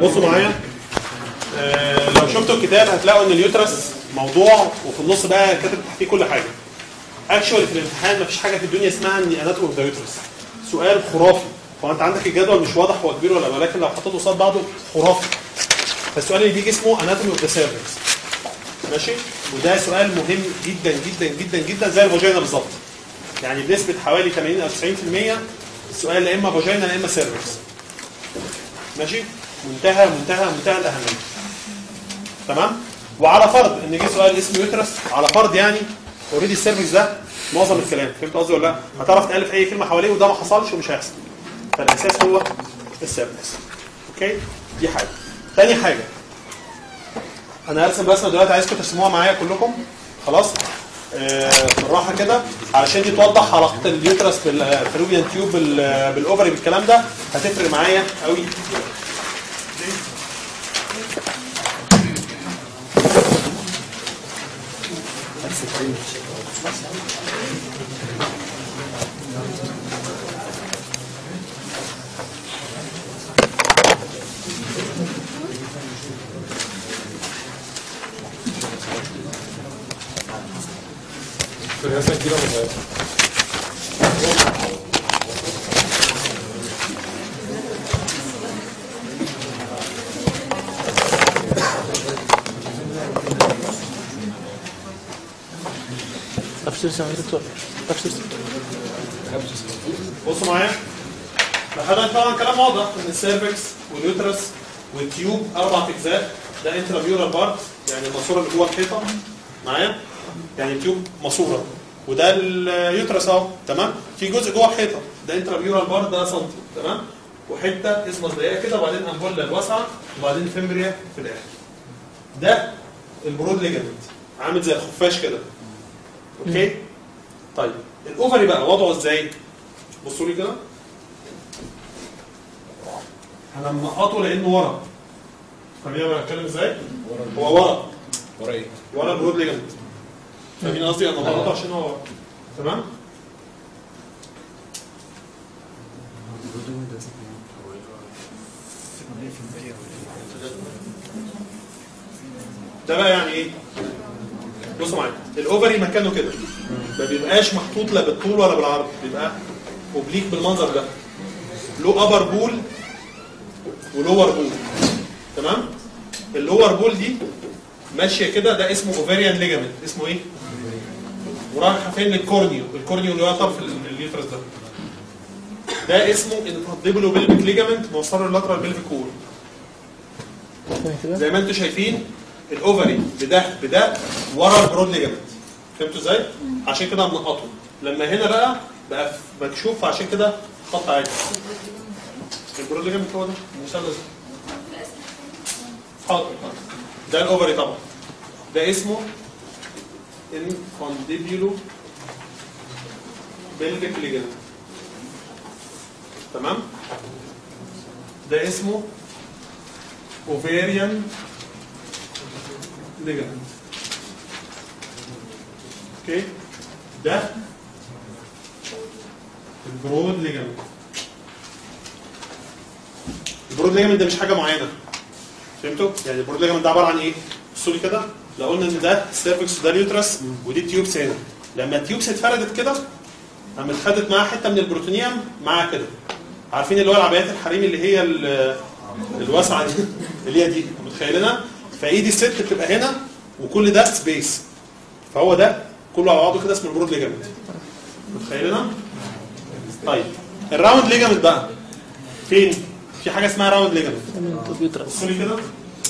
بصوا معايا آه، لو شفتوا الكتاب هتلاقوا ان اليوترس موضوع وفي النص بقى كاتب تحتيه كل حاجه اكشوالي في الامتحان مفيش حاجه في الدنيا اسمها ان اناتومي اوف ذا يوترس سؤال خرافي هو انت عندك الجدول مش واضح هو كبير ولا لا، ولكن لو حطيته قصاد بعضه خرافي فالسؤال اللي بيجي اسمه اناتومي اوف ذا سيرفكس ماشي وده سؤال مهم جدا جدا جدا جدا زي الفاجينا بالظبط يعني بنسبه حوالي 80 او 90% السؤال لا اما فاجينا لا اما سيرفكس ماشي منتهى منتهى منتهى الاهميه تمام وعلى فرض ان جه سؤال اسمه يوترس على فرض يعني اوريدي السيرفكس ده معظم الكلام فهمت قصدي ولا لا هتعرف تالف اي كلمه حواليه وده ما حصلش ومش هيحصل فالاساس هو السيرفكس اوكي دي حاجه تاني حاجه انا هرسم رسمه دلوقتي عايزكم ترسموها معايا كلكم خلاص آه، بالراحه كده علشان دي توضح علاقه اليوترس بالفلوبيان تيوب بال- بالاوفري بالكلام ده هتفرق معايا قوي رسمة كبيرة ولا صغيرة؟ تعرف ترسم يا دكتور تعرف ترسم بصوا معايا لحد طبعا كلام واضح ان السيرفكس واليوترس والتيوب اربع اجزاء ده انتراميورال بارت يعني الماسوره اللي جوه الحيطه معايا يعني التيوب ماسوره وده اليوترس اهو تمام في جزء جوه الحيطه ده انتراميورال بارت ده سنتي تمام وحته اسمها ضيقه كده وبعدين امبولا الواسعه وبعدين فيمبريا في الاخر ده البرود ليجامنت عامل زي الخفاش كده اوكي طيب الاوفري بقى وضعه ازاي بصوا لي كده انا منقطه لانه ورا فاهمين انا بتكلم ازاي؟ هو ورا ورا ايه؟ ورا البرود ليجمنت فاهمين قصدي انا بنقطه عشان هو ورا تمام؟ ده بقى يعني ايه؟ بصوا معايا الاوفري مكانه كده ما بيبقاش محطوط لا بالطول ولا بالعرض بيبقى اوبليك بالمنظر ده له ابر بول ولور بول تمام اللور بول دي ماشيه كده ده اسمه اوفريان ليجامنت اسمه ايه ورايحه فين للكورنيو الكورنيو اللي هو طرف ال- اليوترس ده ده اسمه انفانديبلو بيلفيك ليجامنت موصله للاترال بيلفيك وول تمام كده زي ما انتم شايفين الاوفري بده بده ورا البرود ليجامنت فهمتوا ازاي؟ عشان كده منقطه لما هنا بقى بقى مكشوف عشان كده خط عادي البرود ليجامنت هو ده المثلث ده. حاضر ده الاوفري طبعا ده اسمه انفانديبيولو بيلفيك ليجامنت تمام ده اسمه ovarian ligament اوكي ده البرود ليجامنت البرود ليجامنت ده مش حاجه معينه فهمتوا يعني البرود ليجامنت ده عباره عن ايه بصوا لي كده لو قلنا ان ده السيرفكس وده اليوترس ودي التيوبس هنا لما التيوبس اتفردت كده قام اتخدت معاها حته من البروتونيوم معاها كده عارفين اللي هو العبايات الحريمي اللي هي ال- الواسعه دي اللي هي دي متخيلينها فايدي الست بتبقى هنا وكل ده سبيس فهو ده كله على بعضه كده اسمه البرود ليجامنت متخيلينها طيب الراوند ليجامنت بقى فين في حاجه اسمها راوند ليجامنت من الكمبيوتر بصوا لي كده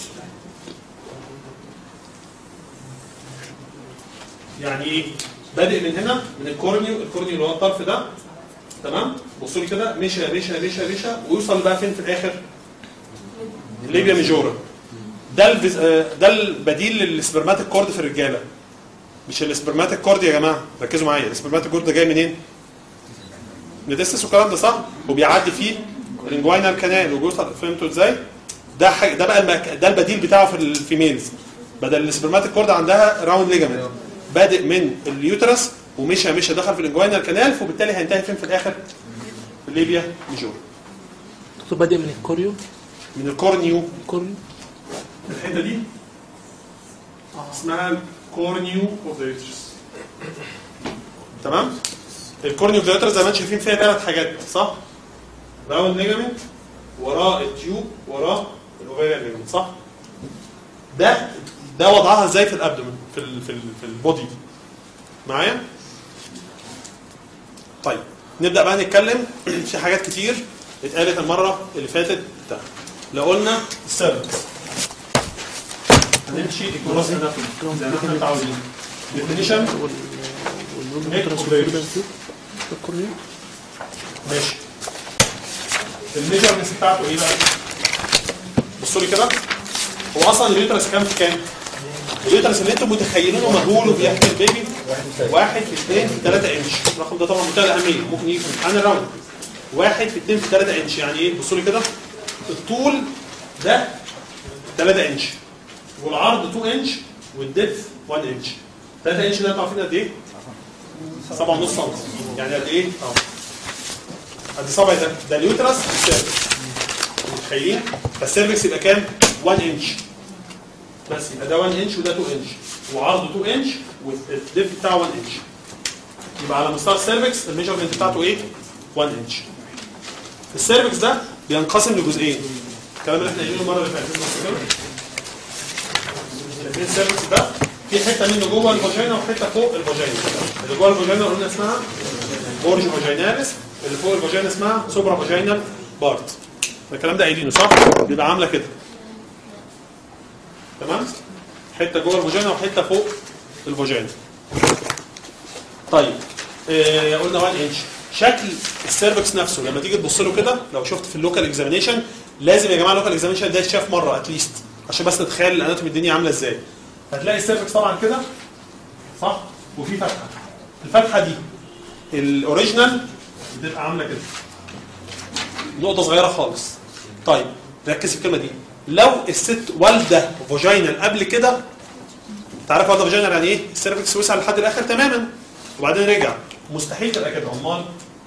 يعني ايه بادئ من هنا من الكورنيو الكورنيو اللي هو الطرف ده تمام بصوا لي كده مشى مشى مشى مشى ويوصل بقى فين في الاخر الليبيا ميجورا ده الفيز... آه، ده البديل للسبرماتيك كورد في الرجاله مش السبرماتيك كورد يا جماعه ركزوا معايا السبرماتيك كورد ده جاي منين؟ من الديستس والكلام ده صح؟ وبيعدي فيه الانجوينال كانال وبيوصل فهمتوا ازاي؟ ده حاجة ده بقى المك... ده البديل بتاعه في الفيميلز بدل السبرماتيك كورد عندها راوند ليجامنت بادئ من اليوترس ومشى مشى دخل في الانجوينال كانال وبالتالي هينتهي فين في الاخر؟ في الليبيا ميجور دكتور بادئ من الكوريو من الكورنيو كورنيو الحته دي اسمها الكورنيو اوف ذا يوترس تمام الكورنيو اوف ذا يوترس زي ما انتم شايفين فيها ثلاث حاجات صح راوند ليجامنت وراه التيوب وراه الاوفيريان ليجامنت صح ده ده وضعها ازاي في الابدومن في ال في ال في البودي معايا طيب نبدا بقى نتكلم في حاجات كتير اتقالت المره اللي فاتت بتاع. لو قلنا السيرفكس هنمشي الكروس اناتومي زي ما احنا متعودين ديفينيشن والنيوترس Neck موجودة في الكورنيو ماشي الميجرمنتس بتاعته ايه بقى؟ بصوا لي كده هو اصلا اليوترس كام في كام؟ اليوترس اللي انتم متخيلينه مهول وبيحمل البيبي واحد في اثنين في 3 انش الرقم ده طبعا منتهى الاهميه ممكن يجي في امتحان الراوند واحد في اثنين في 3 انش يعني ايه؟ بصوا لي كده الطول ده 3 انش والعرض 2 انش والدبث 1 انش 3 انش ده انتوا عارفين قد ايه؟ 7.5 سم يعني قد ايه؟ اه ادي صبع ده ده اليوترس السيرفكس متخيلين فالسيرفكس يبقى كام 1 انش بس يبقى ده 1 انش وده 2 انش وعرضه 2 انش والديف بتاعه 1 انش يبقى على مستوى السيرفكس الميجرمنت بتاعته ايه 1 انش السيرفكس ده بينقسم لجزئين الكلام اللي احنا قايلينه المره اللي فاتت بص كده. شايفين السيرفكس ده في حته منه جوه الفاجينا وحته فوق الفاجينا اللي جوه الفاجينا قلنا اسمها اورج فاجيناليس اللي فوق الفاجينا اسمها سوبرا فاجينال بارت الكلام ده قايلينه صح؟ بيبقى عامله كده تمام؟ حته جوه الفاجينا وحته فوق الفاجينا طيب آه قلنا 1 انش شكل السيرفكس نفسه لما تيجي تبص له كده لو شفت في اللوكال اكزامينيشن لازم يا جماعه اللوكال اكزامينيشن ده يتشاف مره اتليست عشان بس نتخيل الاناتومي الدنيا عامله ازاي هتلاقي السيرفكس طبعا كده صح وفي فتحه الفتحه دي الاوريجينال بتبقى عامله كده نقطه صغيره خالص طيب ركز في الكلمه دي لو الست والده فاجينال قبل كده تعرف والده فاجينال يعني ايه السيرفكس وسع لحد الاخر تماما وبعدين رجع مستحيل تبقى كده امال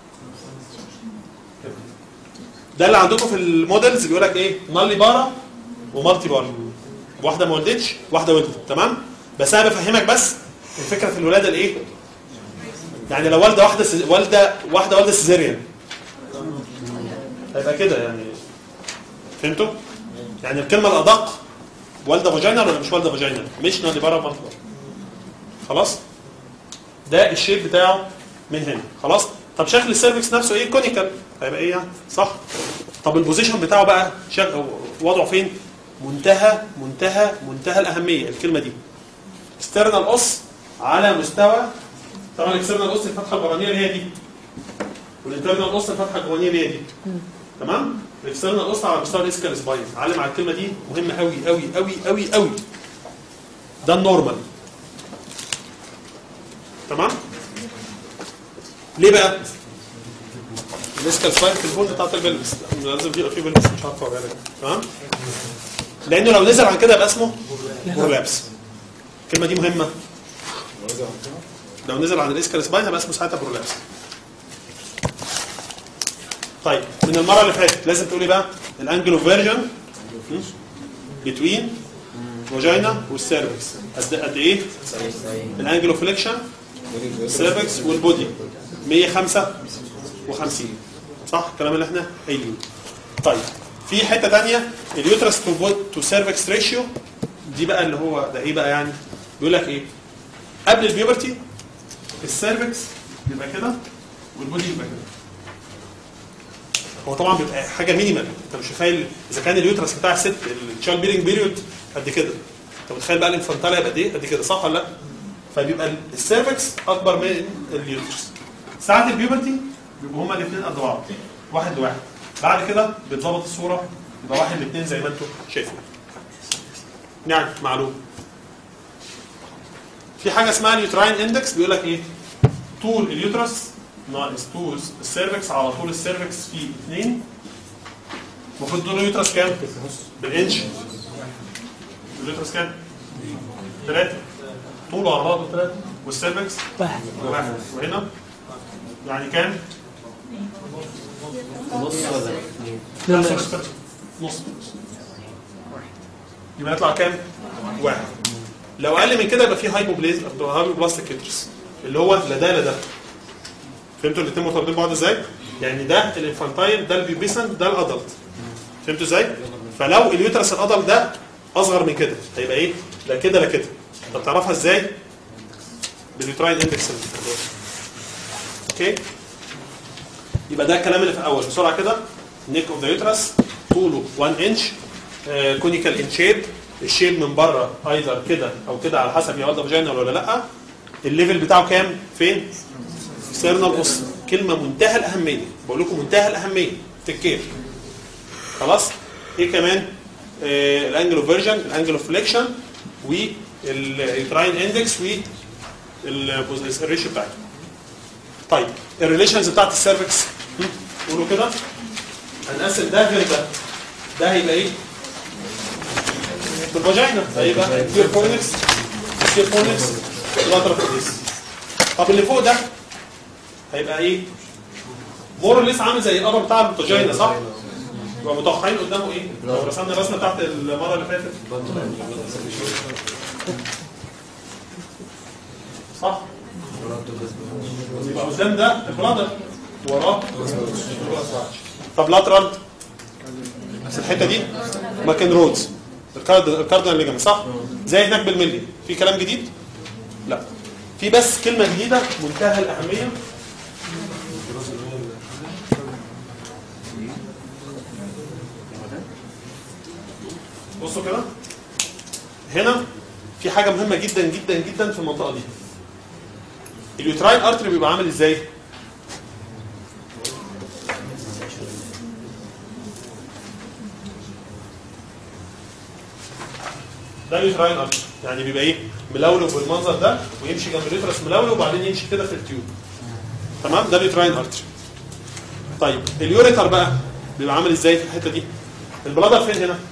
كده. ده اللي عندكم في المودلز بيقول لك ايه نالي بارا ومالتي بارا واحده ما ولدتش واحده ولدت تمام بس انا بفهمك بس الفكره في الولاده الايه يعني لو والده واحده سز... والده واحده والده سيزيريان هيبقى كده يعني فهمتوا يعني الكلمه الادق والده فاجينال ولا مش والده فاجينال مش نالي بارا ومالتي بارا خلاص ده الشيب بتاعه من هنا خلاص طب شكل السيرفكس نفسه ايه كونيكال هيبقى ايه يعني صح طب البوزيشن بتاعه بقى شكل وضعه فين منتهى منتهى منتهى الاهميه الكلمه دي اكسترنال اوس على مستوى طبعا الاكسترنال اوس الفتحه البرانيه اللي هي دي والانترنال اوس الفتحه الجوانيه اللي هي دي تمام الاكسترنال اوس على مستوى الاسكال سباين علم على الكلمه دي مهمه قوي قوي قوي قوي قوي ده النورمال تمام ليه بقى الاسكال سباين في البول بتاعت البلبس لازم يبقى فيه بلبس مش عارف اوريها لك تمام لانه لو نزل عن كده يبقى اسمه برولابس الكلمه دي مهمه لو نزل عن الاسكال سباين هيبقى اسمه ساعتها برولابس طيب من المره اللي فاتت لازم تقولي بقى الانجل اوف فيرجن بتوين فاجينا والسيرفكس قد قد ايه؟ الانجل اوف فليكشن السيرفكس والبودي 155 صح الكلام اللي احنا قايلينه طيب في حته ثانيه اليوترس تو تو سيرفكس ريشيو دي بقى اللي هو ده ايه بقى يعني بيقول لك ايه قبل البيوبرتي السيرفكس يبقى كده والبودي يبقى كده هو طبعا بيبقى حاجه مينيمال انت مش متخيل اذا كان اليوترس بتاع الست التشايلد بيرنج بيريود قد كده انت متخيل بقى الانفانتالا يبقى قد ايه قد كده صح ولا لا فبيبقى السيرفكس اكبر من اليوترس ساعه البيوبرتي بيبقوا هما الاثنين قد بعض واحد لواحد بعد كده بتظبط الصوره يبقى واحد لاثنين زي ما انتم شايفين يعني معلوم في حاجه اسمها اليوتراين اندكس بيقول لك ايه طول اليوترس ناقص طول السيرفكس على طول السيرفكس في 2 المفروض طول اليوترس كام؟ بالانش اليوترس كام؟ 3 طوله على بعضه 3 والسيرفكس واحد واحد وهنا يعني كام؟ لا لا 25 نص يبقى يطلع كام؟ واحد لو اقل من كده يبقى في هايبوبليز هايبوبلاستيك يوترس اللي هو لا ده لا ده فهمتوا الاثنين مرتبطين ببعض ازاي؟ يعني ده الانفانتايل ده البيبيسنت ده الادلت فهمتوا ازاي؟ فلو اليوترس الادلت ده اصغر من كده هيبقى ايه؟ لا كده لا كده طب تعرفها ازاي؟ باليوتراين اندكس اوكي؟ يبقى ده الكلام اللي في الاول بسرعه كده نيك اوف ذا يوترس طوله 1 انش كونيكال ان شيب الشيب من بره ايذر كده او كده على حسب يا ولد فاجينال ولا لا الليفل بتاعه كام فين سيرنال اوس كلمه منتهى الاهميه بقول لكم منتهى الاهميه تكير خلاص ايه كمان آه الانجل اوف فيرجن الانجل اوف فليكشن واليوتراين اندكس والريشيو بتاعته طيب الريليشنز بتاعت السيرفكس هم؟ قولوا كده هنقسم ده غير ده ده هيبقى ايه؟ في الفاجينا هيبقى كير فورنكس كير فورنكس لاترال فورنكس طب اللي فوق ده هيبقى ايه؟ مور ليس عامل زي القمر بتاع الفاجينا صح؟ يبقى متوقعين قدامه ايه؟ لو رسمنا الرسمه بتاعت المره اللي فاتت صح؟ يبقى قدام ده البلادر وراه طب لاترال في الحته دي ماكن رودز الكاردينال ليجامنت صح؟ زي هناك بالملي في كلام جديد؟ لا في بس كلمه جديده منتهى الاهميه بصوا كده هنا في حاجه مهمه جدا جدا جدا في المنطقه دي اليوتراين ارتري بيبقى عامل ازاي؟ ده اليوتراين ارتري يعني بيبقى ايه؟ ملولو بالمنظر ده ويمشي جنب اليوترس ملولو وبعدين يمشي كده في التيوب تمام ده اليوتراين ارتري طيب اليوريتر بقى بيبقى عامل ازاي في الحته دي؟ البلادر فين هنا؟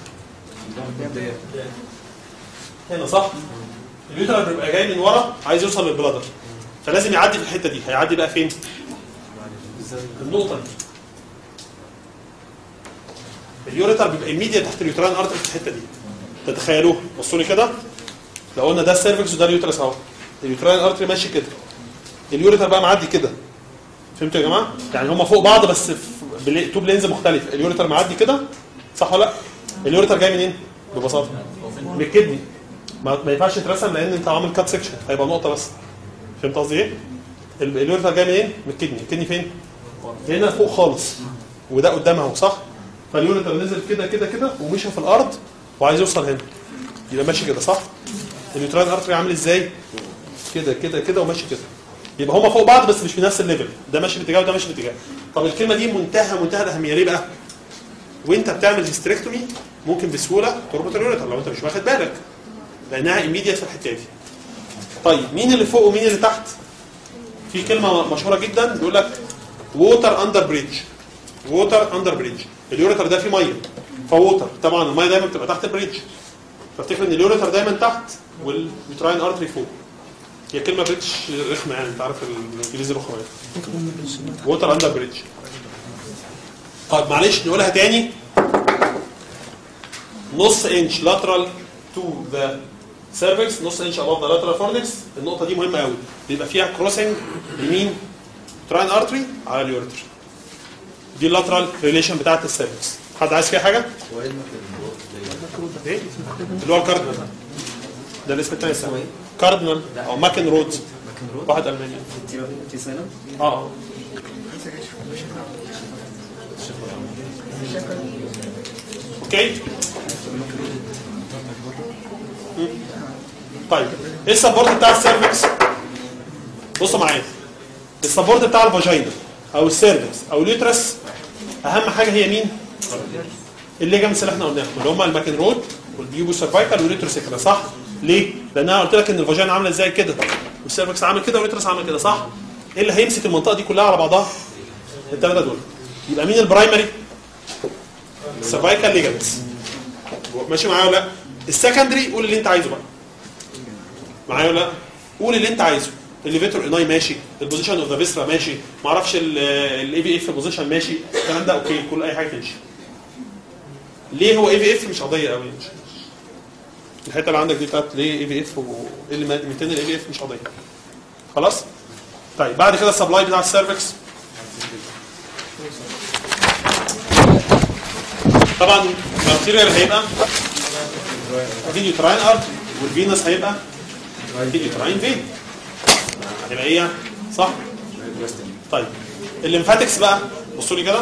هنا صح؟ اليوترس بيبقى جاي من ورا عايز يوصل للبلادر فلازم يعدي في الحته دي هيعدي بقى فين؟ النقطه دي اليوريتر بيبقى ايميديا تحت اليوتران ارتري في الحته دي تتخيلوه بصوا لي كده لو قلنا ده السيرفكس وده اليوترس اهو اليوتران ارتري ماشي كده اليوريتر بقى معدي كده فهمتوا يا جماعه؟ يعني هما فوق بعض بس في بلي- تو بلينز مختلف اليوريتر معدي كده صح ولا لا؟ اليوريتر جاي منين؟ ببساطه من الكدني ما, ما ينفعش يترسم لان انت عامل كات سكشن هيبقى نقطه بس فهمت قصدي ايه؟ ال- اليوريتر جاي منين؟ من الكدني الكدني فين؟ هنا فوق خالص وده قدام اهو صح؟ فاليوريتر نزل كده كده كده ومشى في الارض وعايز يوصل هنا يبقى ماشي كده صح؟ اليوتران ارتري عامل ازاي؟ كده كده كده وماشي كده يبقى هما فوق بعض بس مش في نفس الليفل ده ماشي باتجاه وده ماشي باتجاه طب الكلمه دي منتهى منتهى الاهميه ليه بقى؟ وانت بتعمل هيستريكتومي ممكن بسهوله تربط اليوريتر لو انت مش واخد بالك لانها ايميديت في الحته دي طيب مين اللي فوق ومين اللي تحت؟ في كلمه مشهوره جدا بيقول لك ووتر اندر بريدج ووتر اندر بريدج اليوريتر ده فيه ميه فووتر طبعا الميه دايما بتبقى تحت البريدج فافتكر ان اليوريتر دايما تحت واليوتراين ارتري فوق هي كلمه بريدج رخمه يعني انت عارف الانجليزي رخمه يعني ووتر اندر بريدج طيب معلش نقولها تاني نص انش لاترال تو ذا سيرفكس نص انش اباف ذا لاترال فورنكس النقطه دي مهمه قوي بيبقى فيها كروسنج يمين تراين ارتري على اليوريتر دي اللاترال ريليشن بتاعت السيرفكس حد عايز فيها حاجه؟ ايه؟ اللي هو الكاردينال ده الاسم الثاني اسمه ايه؟ كاردينال او ماكن رود واحد الماني اه اه اوكي مم. طيب ايه السبورت بتاع السيرفكس بصوا معايا السبورت بتاع الفاجينا او السيرفكس او اليوترس اهم حاجه هي مين الليجامنتس اللي احنا قلناهم اللي هم الماكن رود والبيوبو سيرفايكال واليوتروسيكلا صح ليه لان انا قلت لك ان الفاجينا عامله ازاي كده والسيرفكس عامل كده واليوترس عامل كده صح ايه اللي هيمسك المنطقه دي كلها على بعضها الثلاثه دول يبقى مين البرايمري سيرفايكال ليجامنتس ماشي معايا ولا لا السكندري قول اللي انت عايزه بقى معايا ولا لا قول اللي انت عايزه الليفيتور اناي ماشي البوزيشن اوف ذا فيسرا ماشي ما اعرفش الاي بي اف بوزيشن ماشي الكلام ده اوكي كل اي حاجه تمشي ليه هو اي في اف مش قضيه قوي مش الحته اللي عندك دي بتاعت ليه اي في اف وايه اللي 200 الاي في اف مش قضيه خلاص طيب بعد كده السبلاي بتاع السيرفكس طبعا الماتيريال هيبقى فيديو تراين ارت والفينس هيبقى فيديو تراين فين هتبقى ايه يعني؟ صح طيب الليمفاتكس بقى بصوا لي كده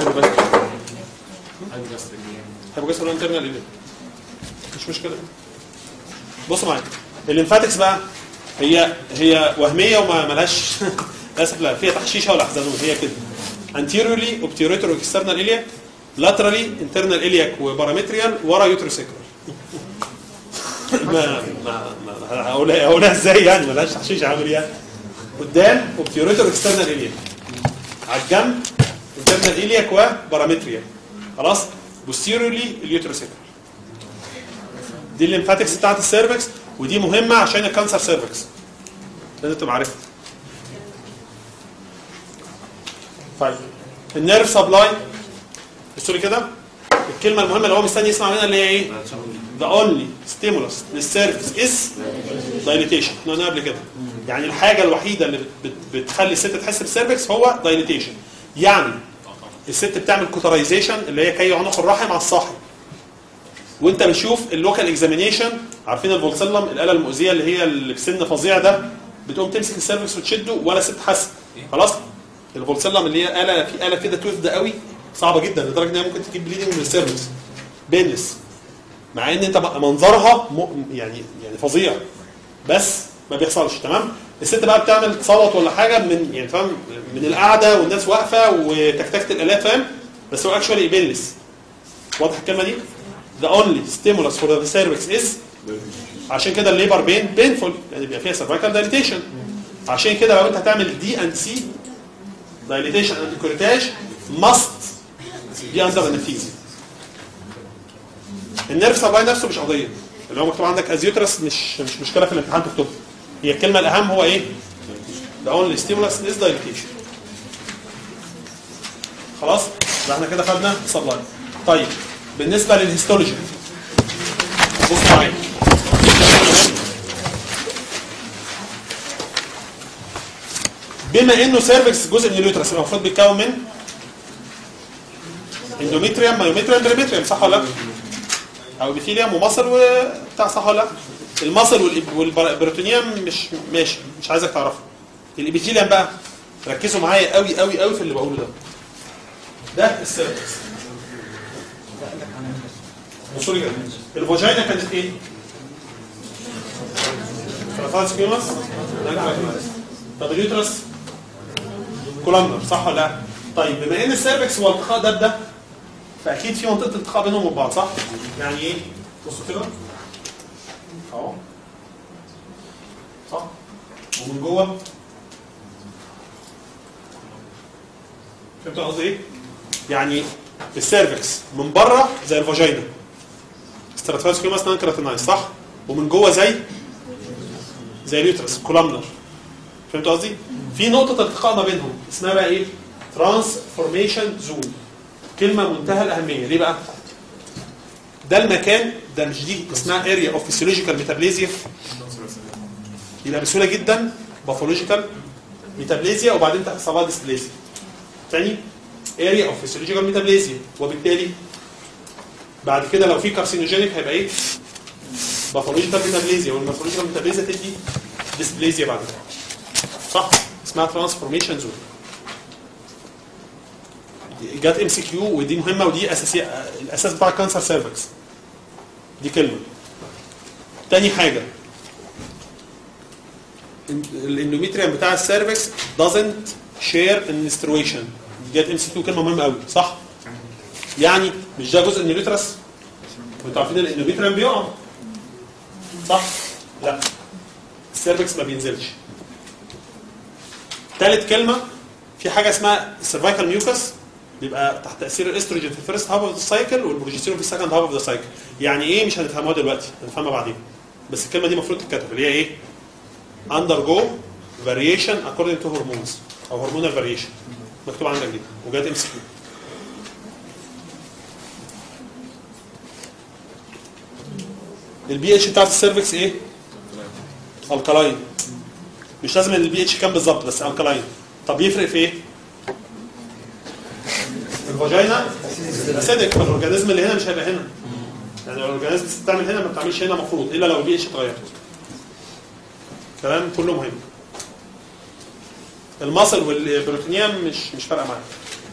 هيبقى جسر انترنال ايه مش مشكله بصوا معايا الليمفاتكس بقى هي هي وهميه وما ملهاش للاسف لا فيها تحشيشه ولا حزنون هي كده anteriorly obturator external iliac laterally internal iliac وبارامتريال ورا يوتروسيكرال ما ما ما هقولها هقولها ازاي يعني ملهاش تحشيش عامل يعني قدام اوبتيوريتور اكسترنال الياك على الجنب انترنال الياك وبارامتريال خلاص بوستيريورلي اليوتروسيكرال دي الليمفاتكس بتاعت السيرفكس ودي مهمه عشان الكانسر سيرفكس لازم تبقى عارفها طيب النيرف سبلاي بصوا لي كده الكلمه المهمه اللي هو مستني يسمع منها اللي هي ايه؟ the only stimulus للسيرفكس is dilatation احنا قلنا قبل كده يعني الحاجه الوحيده اللي بت- بت- بتخلي الست تحس بالسيرفكس هو dilatation يعني الست بتعمل كوترايزيشن اللي هي كي عنق الرحم على الصاحب وانت بتشوف اللوكال اكزامينيشن عارفين الفولسلم الاله المؤذيه اللي هي اللي بسن فظيع ده بتقوم تمسك السيرفكس وتشده ولا ست حاسه خلاص الفولسلم اللي هي اله في اله كده توث قوي صعبه جدا لدرجه ان هي ممكن تجيب بليدنج من السيرفكس بينلس مع ان انت منظرها م... يعني يعني فظيع بس ما بيحصلش تمام الست بقى بتعمل تصوت ولا حاجه من يعني فاهم من القعده والناس واقفه وتكتكه الالات فاهم بس هو اكشولي بينلس واضح الكلمه دي the only stimulus for the cervix is عشان كده الليبر بين بينفول يعني بيبقى فيها cervical dilatation عشان كده لو انت هتعمل دي اند سي dilatation and curettage must be under anesthesia النيرف سبلاي نفسه مش قضيه اللي هو مكتوب عندك ازيوترس مش مش مشكله في الامتحان تكتبه هي الكلمه الاهم هو ايه؟ the only stimulus is dilatation خلاص يبقى احنا كده خدنا سبلاي طيب بالنسبه للهيستولوجي بصوا معايا بما انه سيرفكس جزء من اليوترس يبقى المفروض بيتكون من اندوميتريوم مايوميتريوم بريميتريوم صح ولا لا؟ او ابيثيليوم ومصل وبتاع صح ولا لا؟ المصل والإب- والبروتونيوم مش ماشي مش عايزك تعرفه الابيثيليوم بقى ركزوا معايا قوي قوي قوي في اللي بقوله ده ده السيرفكس بصوا لي كده الفاجينا كانت ايه؟ فرافات سكيماس طب اليوترس كولامنر صح ولا لا؟ طيب بما ان السيرفكس هو التقاء ده بده فاكيد في منطقه التقاء بينهم وبين بعض صح؟ يعني ايه؟ بصوا كده اهو صح؟ ومن جوه فهمتوا قصدي ايه؟ يعني السيرفكس من بره زي الفاجينا ستراتيفايس كيوماس نان كراتينايز صح؟ ومن جوه زي زي اليوترس كولامنر فهمت قصدي؟ في نقطة التقاء ما بينهم اسمها بقى ايه؟ ترانسفورميشن زون كلمة منتهى الأهمية ليه بقى؟ ده المكان ده مش دي اسمها اريا اوف فيسيولوجيكال ميتابليزيا يبقى بسهولة جدا باثولوجيكال ميتابليزيا وبعدين تحصل لها ديسبليزيا تاني اريا اوف فيسيولوجيكال ميتابليزيا وبالتالي بعد كده لو في كارسينوجينيك هيبقى ايه؟ باثولوجيكال ميتابليزيا والباثولوجيكال ميتابليزيا تدي ديسبليزيا بعد كده صح اسمها ترانسفورميشن زون جت ام سي كيو ودي مهمه ودي اساسيه الاساس بتاع الكانسر سيرفكس دي كلمه تاني حاجه الاندوميتريوم بتاع السيرفكس doesn't share menstruation دي جت ام سي كيو كلمه مهمه قوي صح يعني مش ده جزء من اليوترس وانتوا عارفين الاندوميتريوم بيقع صح لا السيرفكس ما بينزلش ثالث كلمه في حاجه اسمها السيرفايكال ميوكس بيبقى تحت تاثير الاستروجين في الفيرست هاف اوف ذا سايكل والبروجستيرون في السكند هاف اوف ذا سايكل يعني ايه مش هنفهمها دلوقتي هنفهمها بعدين بس الكلمه دي المفروض تتكتب اللي هي ايه undergo variation according to hormones او hormonal variation مكتوب عندك دي وجات ام سي كيو البي اتش بتاعت السيرفكس ايه الكلاين مش لازم البي اتش كام بالظبط بس الكلاين طب يفرق في ايه الفاجينا اسيدك فالاورجانيزم اللي هنا مش هيبقى هنا يعني الاورجانيزم بتعمل هنا ما بتعملش هنا المفروض الا لو البي اتش اتغير كلام كله مهم المصل والبروتينيوم مش مش فارقه معاك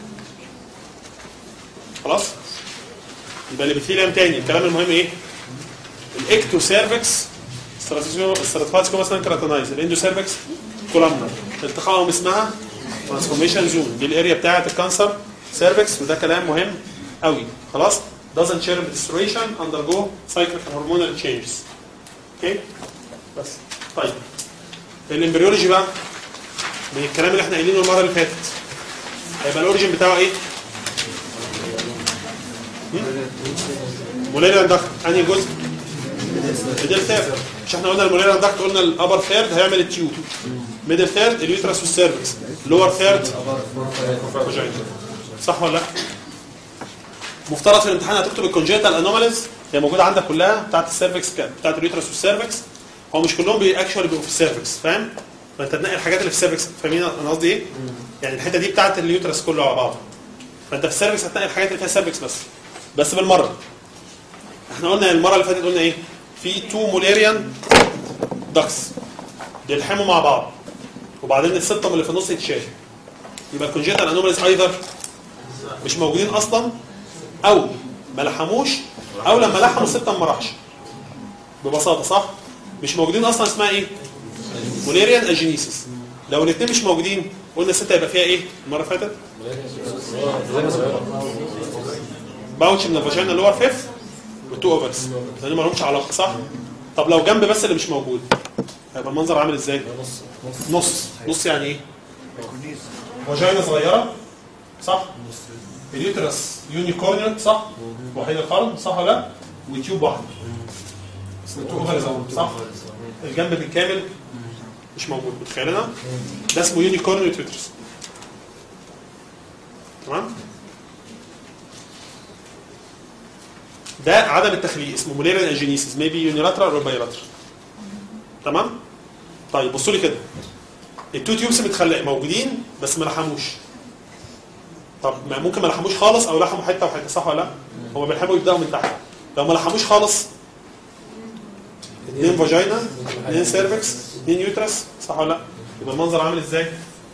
خلاص يبقى الابيثيليوم تاني الكلام المهم ايه الاكتو سيرفكس ستراتيفاتس كوما اسمها كراتينايز الاندو سيرفكس كولامنر التقائهم اسمها ترانسفورميشن زون دي الاريا بتاعه الكانسر سيرفكس وده كلام مهم قوي خلاص doesn't share restoration undergo cyclic hormonal changes اوكي بس طيب الامبريولوجي بقى من الكلام اللي احنا قايلينه المره اللي فاتت هيبقى الاوريجن بتاعه ايه؟ موليريان داكت انهي جزء؟ ميدل ثيرد مش احنا قلنا الموليريان داكت قلنا الابر ثيرد هيعمل التيوب ميدل ثيرد اليوترس والسيرفكس لور ثيرد فاجينا صح ولا لا؟ مفترض في الامتحان هتكتب الكونجيتال انوماليز هي موجوده عندك كلها بتاعت السيرفكس بتاعت اليوترس والسيرفكس هو مش كلهم بي اكشوالي بيبقوا في السيرفكس فاهم؟ فانت تنقي الحاجات اللي في السيرفكس فاهمين انا قصدي ايه؟ يعني الحته دي بتاعت اليوترس كله على بعضه فانت في السيرفكس هتنقي الحاجات اللي فيها سيرفكس بس بس بالمره احنا قلنا المره اللي فاتت قلنا ايه؟ في تو موليريان داكس بيلحموا مع بعض وبعدين السبتم اللي في النص يتشال يبقى الكونجيتال انوماليز ايذر مش موجودين اصلا او ما لحموش او لما لحموا السبتم ما راحش ببساطه صح؟ مش موجودين اصلا اسمها ايه؟ موليريان اجينيسيس لو الاثنين مش موجودين قلنا الستة يبقى فيها ايه المره اللي فاتت؟ باوتش من الفاجينا اللي هو فيف والتو اوفرز لان ما لهمش علاقه صح؟ طب لو جنب بس اللي مش موجود هيبقى المنظر عامل ازاي؟ نص نص يعني ايه؟ فاجينا صغيره صح؟ اليوترس يونيكورنيال صح؟ وحيد القرن صح ولا لا؟ وتيوب واحده اسمه تو اوفرز صح؟ الجنب بالكامل مش موجود متخيلنا ده اسمه يونيكورن يوترس تمام ده عدم التخليق اسمه موليريان اجينيسيس ميبي يونيلاترال او بايلاترال تمام طيب بصوا لي كده التو تيوبس متخلق موجودين بس ما لحموش طب ما ممكن ما لحموش خالص او لحموا حته وحته صح ولا لا؟ هما بيلحموا يبداوا من تحت لو ما لحموش خالص اثنين فاجينا اثنين سيرفكس اثنين يوترس صح ولا لا؟ يبقى المنظر عامل ازاي؟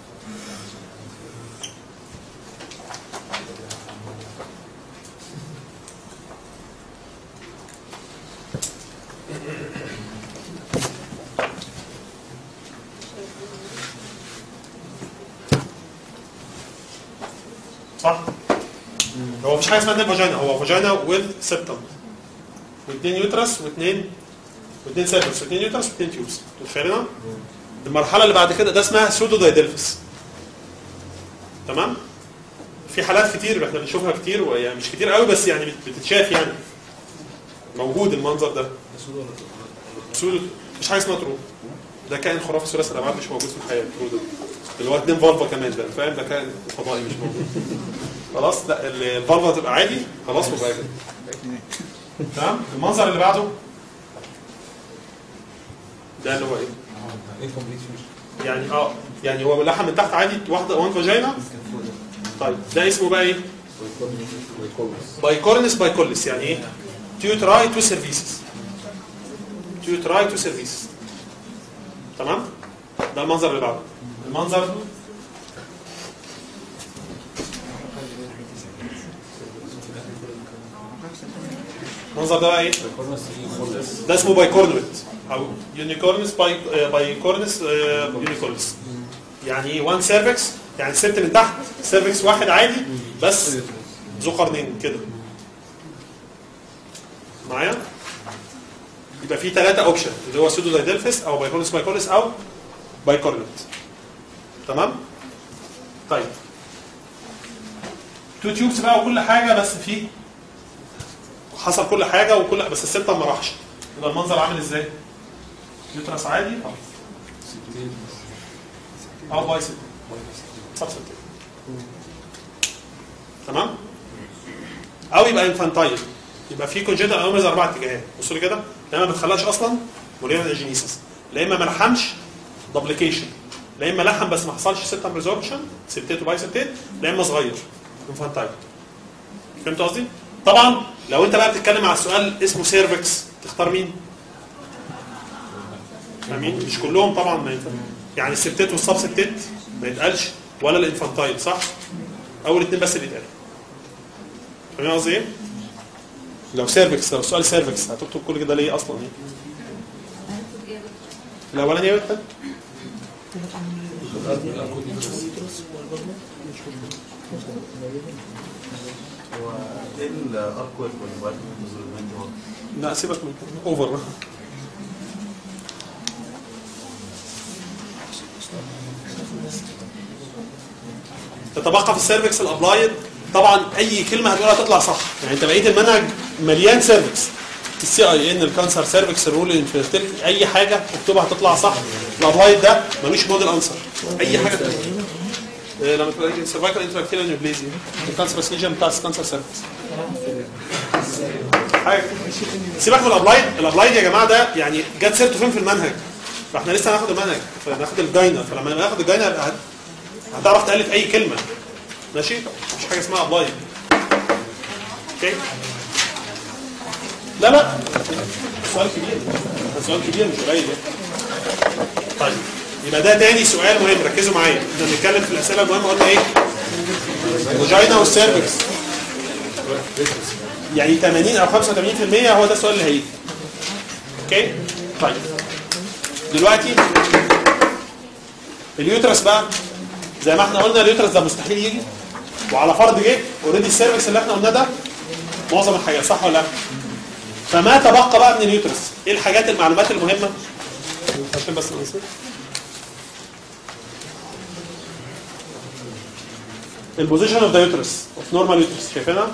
صح؟ هو مفيش حاجه اسمها اثنين فاجينا هو فاجينا ويل سيبتم واثنين يوترس واثنين واثنين سيرفكس واثنين يوترس واثنين تيوبس متخيلين؟ المرحله اللي بعد كده ده اسمها سودو دايدلفس تمام؟ في حالات كتير احنا بنشوفها كتير وهي مش كتير قوي بس يعني بتتشاف يعني موجود المنظر ده سودو مش حاجه اسمها ترو ده كائن خرافي ثلاثي الابعاد مش موجود في الحياه ترو ده اللي هو اتنين فالفا كمان ده فاهم ده كائن فضائي مش موجود خلاص لا الفالفا تبقى عادي خلاص وبقى كده تمام المنظر اللي بعده ده اللي هو ايه؟ يعني اه يعني هو لحم من تحت عادي واحده وان فاجينا طيب ده اسمه بقى ايه؟ بايكورنس بايكولس يعني ايه؟ تيوتراي تو سيرفيسز تيوتراي تو سيرفيسز تمام؟ ده المنظر اللي بعده المنظر المنظر ده بقى ايه؟ ده اسمه بايكورنويت او يونيكورنس باي بايكورنس يونيكورنس يعني ايه وان سيرفكس يعني سبت من تحت سيرفكس واحد عادي بس ذو قرنين كده معايا؟ يبقى في ثلاثة اوبشن اللي هو سودو دايدلفس او بايكورنس بايكورنس او بايكورنت تمام؟ طيب تو تيوبس بقى وكل حاجة بس في حصل كل حاجة وكل بس السبتم ما راحش يبقى المنظر عامل ازاي؟ يوترس عادي او او بايسب سبسبتيف تمام؟ او يبقى انفانتايل يبقى في كونجنتال انوميز اربع اتجاهات بصوا لي كده لا اما ما بتخلقش اصلا مولينا اجينيسيس لا اما ما لحمش دوبليكيشن لا اما لحم بس ما حصلش سيتم ريزوربشن سبتيت وباي سبتيت لا اما صغير انفانتايل فهمت قصدي؟ طبعا لو انت بقى بتتكلم على السؤال اسمه سيرفكس تختار مين؟ فاهمين؟ مش كلهم طبعا ما ينفع يعني السبتيت والسب سبتيت ما يتقالش ولا الانفانتايل صح؟ اول اتنين بس اللي يتقال فاهمين قصدي ايه؟ لو سيرفكس لو السؤال سيرفكس هتكتب كل كده ليه اصلا يعني؟ الاولاني ايه والتاني؟ هو ايه الاكواد والموبايل والميزورمنت هو لا سيبك من اوفر تتبقى في السيرفكس الابلايد طبعا اي كلمه هتقولها تطلع صح يعني انت بقيه المنهج مليان سيرفكس السي اي ان الكانسر سيرفكس الرول الانفيرتيلتي اي حاجه اكتبها هتطلع صح الابلايد ده ملوش موديل انسر اي حاجه تانية. إيه، لما تقول سيرفايكال انتراكتيل نيوبليزي الكانسر سيجن بتاع الكانسر سيرفكس حاجه سيبك من الابلايد الابلايد يا جماعه ده يعني جت سيرته فين في المنهج فاحنا لسه هناخد المنهج فناخد الجاينر فلما ناخد الجاينر هت- هتعرف تالف اي كلمه ماشي مش حاجه اسمها ابلايد اوكي لا لا سؤال كبير ده سؤال كبير مش قليل يعني. طيب يبقى ده تاني سؤال مهم ركزوا معايا احنا بنتكلم في الاسئله المهمه قلنا ايه الفاجينا والسيرفكس يعني 80 او 85% هو ده السؤال اللي هيجي اوكي طيب دلوقتي اليوترس بقى زي ما احنا قلنا اليوترس ده مستحيل يجي وعلى فرض جه اوريدي السيرفكس اللي احنا قلناه ده معظم الحاجات صح ولا لا فما تبقى بقى من اليوترس ايه الحاجات المعلومات المهمه عشان بس ننسى البوزيشن اوف ذا يوترس اوف نورمال يوترس شايفينها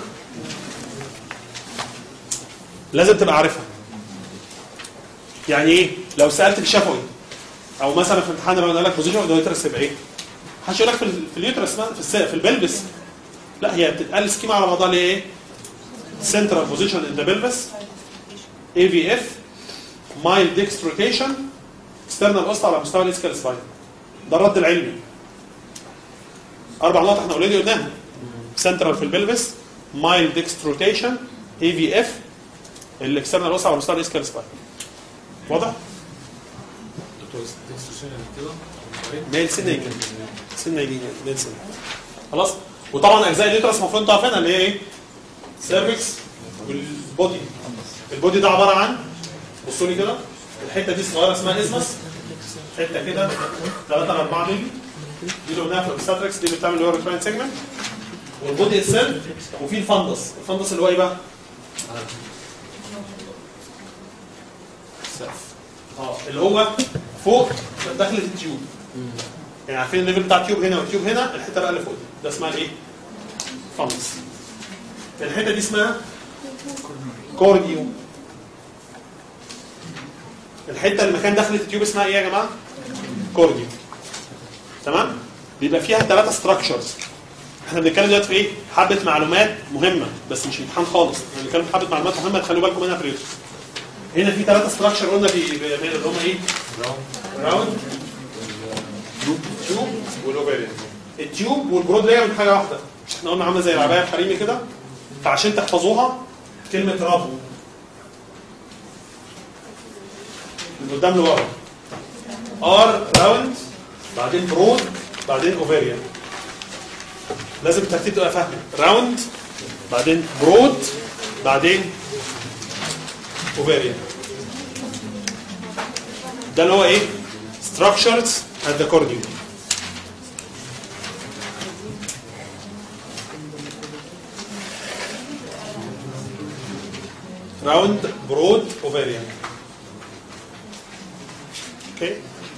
لازم تبقى عارفها يعني ايه لو سالت في شفوي او مثلا في امتحان لو قال لك بوزيشن اوف ذا يوترس يبقى ايه محدش يقول لك في, ال- في اليوترس ما- في الس- في البلبس لا هي بتتقال سكيما على بعضها اللي هي ايه central position in the pelvis AVF mild disc rotation external osta على مستوى الاسكال سباين ده الرد العلمي اربع نقط احنا اوريدي قلناها central في البلفس mild disc rotation AVF الاكسترنال اوسع على مستوى الاسكال سباين واضح؟ دكتور تكستوشن كده ميل سن يجي سن يجي ميل سن خلاص وطبعا اجزاء اليوترس المفروض انتوا عارفينها اللي هي ايه؟ سيرفكس والبودي البودي ده عباره عن بصوا لي كده الحته دي صغيره اسمها ازمس حته كده 3 4 مللي دي اللي قلناها في الاوبستاتريكس دي اللي بتعمل اللي هو ريتراين سيجمنت والبودي السيل وفي الفندس الفندس اللي هو ايه بقى؟ السقف اه اللي هو فوق دخلة التيوب يعني عارفين الليفل بتاع التيوب هنا والتيوب هنا الحته بقى اللي فوق دي ده اسمها الايه؟ فانس الحته دي اسمها كورديو الحته اللي مكان دخلة التيوب اسمها ايه يا جماعه؟ كورديو تمام؟ بيبقى فيها ثلاثه ستراكشرز احنا بنتكلم دلوقتي في ايه؟ حبه معلومات مهمه بس مش امتحان خالص احنا بنتكلم في حبه معلومات مهمه تخلوا بالكم منها في اليوتيوب هنا في ثلاثه ستراكشر قلنا في في- اللي هم ايه؟ راوند تيوب والاوفيريان التيوب والبرود لاير من حاجه واحده مش احنا قلنا عامله زي العبايه الحريمي كده فعشان تحفظوها كلمه رابو من قدام لورا ار راوند بعدين برود بعدين اوفيريان لازم الترتيب تبقى فاهمه راوند بعدين برود بعدين اوفيريان ده اللي هو ايه structures at the cornea round broad ovarian okay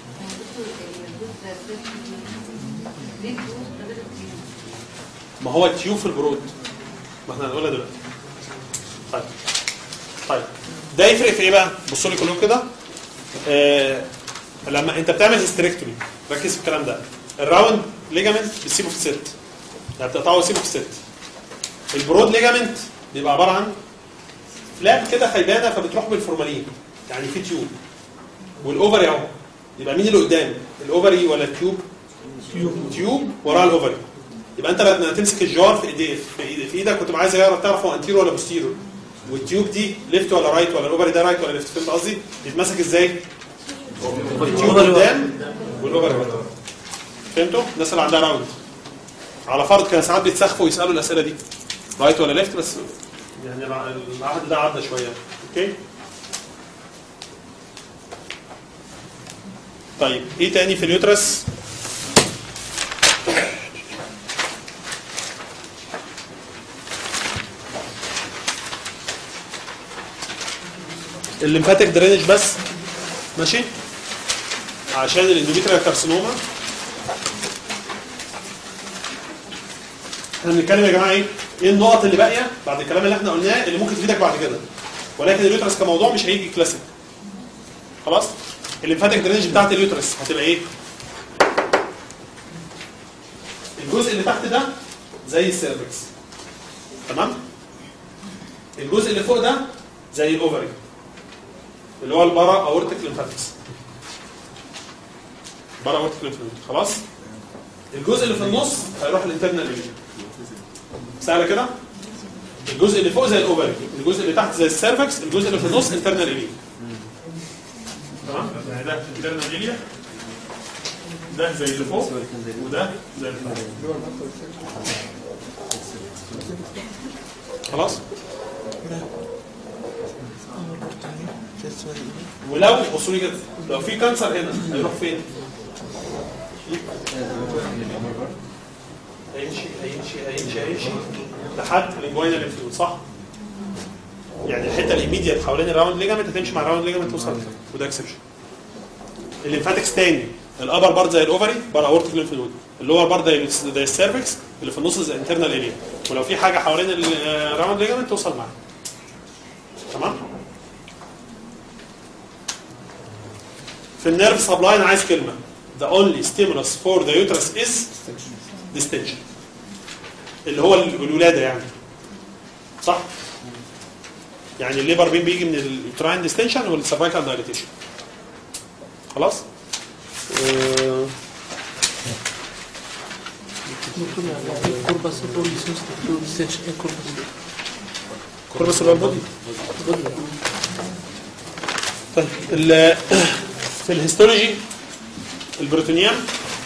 ما هو التيوب في البرود ما احنا هنقولها دلوقتي طيب طيب ده يفرق في ايه بقى بصوا لي كلهم كده آه لما انت بتعمل هيستريكتومي ركز في الكلام ده الراوند ليجامنت بتسيبه في الست يعني بتقطعه وتسيبه في الست البرود ليجامنت بيبقى عباره عن فلاب كده خيبانه فبتروح بالفورمالين يعني في تيوب والاوفري اهو يبقى مين اللي قدام الاوفري ولا التيوب تيوب تيوب وراه الاوفري يبقى انت لما تمسك الجار في ايديك في ايدك, في إيدك كنت عايز تعرف تعرف هو انتيرو ولا بوستيرو والتيوب دي ليفت ولا رايت ولا الاوفري ده رايت ولا ليفت فهمت قصدي؟ بيتمسك ازاي؟ التيوب قدام والاوفري ورا فهمتوا؟ الناس اللي عندها راوند على فرض كان ساعات بيتسخفوا ويسالوا الاسئله دي رايت ولا ليفت بس يعني الع- العهد ده عدى شويه اوكي طيب ايه تاني في اليوترس الليمفاتيك درينج بس ماشي عشان الاندوميتريال كارسينوما احنا بنتكلم يا جماعه ايه؟ ايه النقط اللي باقيه بعد الكلام اللي احنا قلناه اللي ممكن تفيدك بعد كده ولكن اليوترس كموضوع مش هيجي كلاسيك خلاص؟ الليمفاتيك درينج بتاعت اليوترس هتبقى ايه؟ الجزء اللي تحت ده زي السيرفكس تمام؟ الجزء اللي فوق ده زي الاوفري اللي هو البارا اورتيك ليمفاتكس بارا اورتيك ليمفاتكس خلاص؟ الجزء اللي في النص هيروح الانترنال ايليا سهله كده الجزء اللي فوق زي الاوفري الجزء اللي تحت زي السيرفكس الجزء اللي في النص انترنال ايليا تمام يعني ده انترنال ايليا ده زي اللي فوق وده زي اللي فوق خلاص ولو بصوا لي كده لو في كانسر هنا هيروح فين؟ هيمشي هيمشي هيمشي هيمشي لحد الانجوينال انفلود صح؟ يعني الحته الايميديت حوالين الراوند ليجامنت هتمشي مع الراوند ليجامنت توصل وده اكسبشن الليمفاتكس تاني الابر بارت زي الاوفري بار اورتيك ليمفنود اللور بارت زي زي السيرفكس اللي في النص زي انترنال اريا ولو في حاجه حوالين الراوند ليجامنت توصل معاه تمام؟ في النيرف سبلاين عايز كلمه the only stimulus for the uterus is distension اللي هو الولاده يعني صح يعني الليبر بين بيجي من اليوتراين ديستنشن والسيرفايكال دايليتيشن خلاص آه، دكتور يعني الكوربس الرول ستيشن ايه الكوربس كوربس اللي هو البودي طيب ال- في الهيستولوجي البروتونيام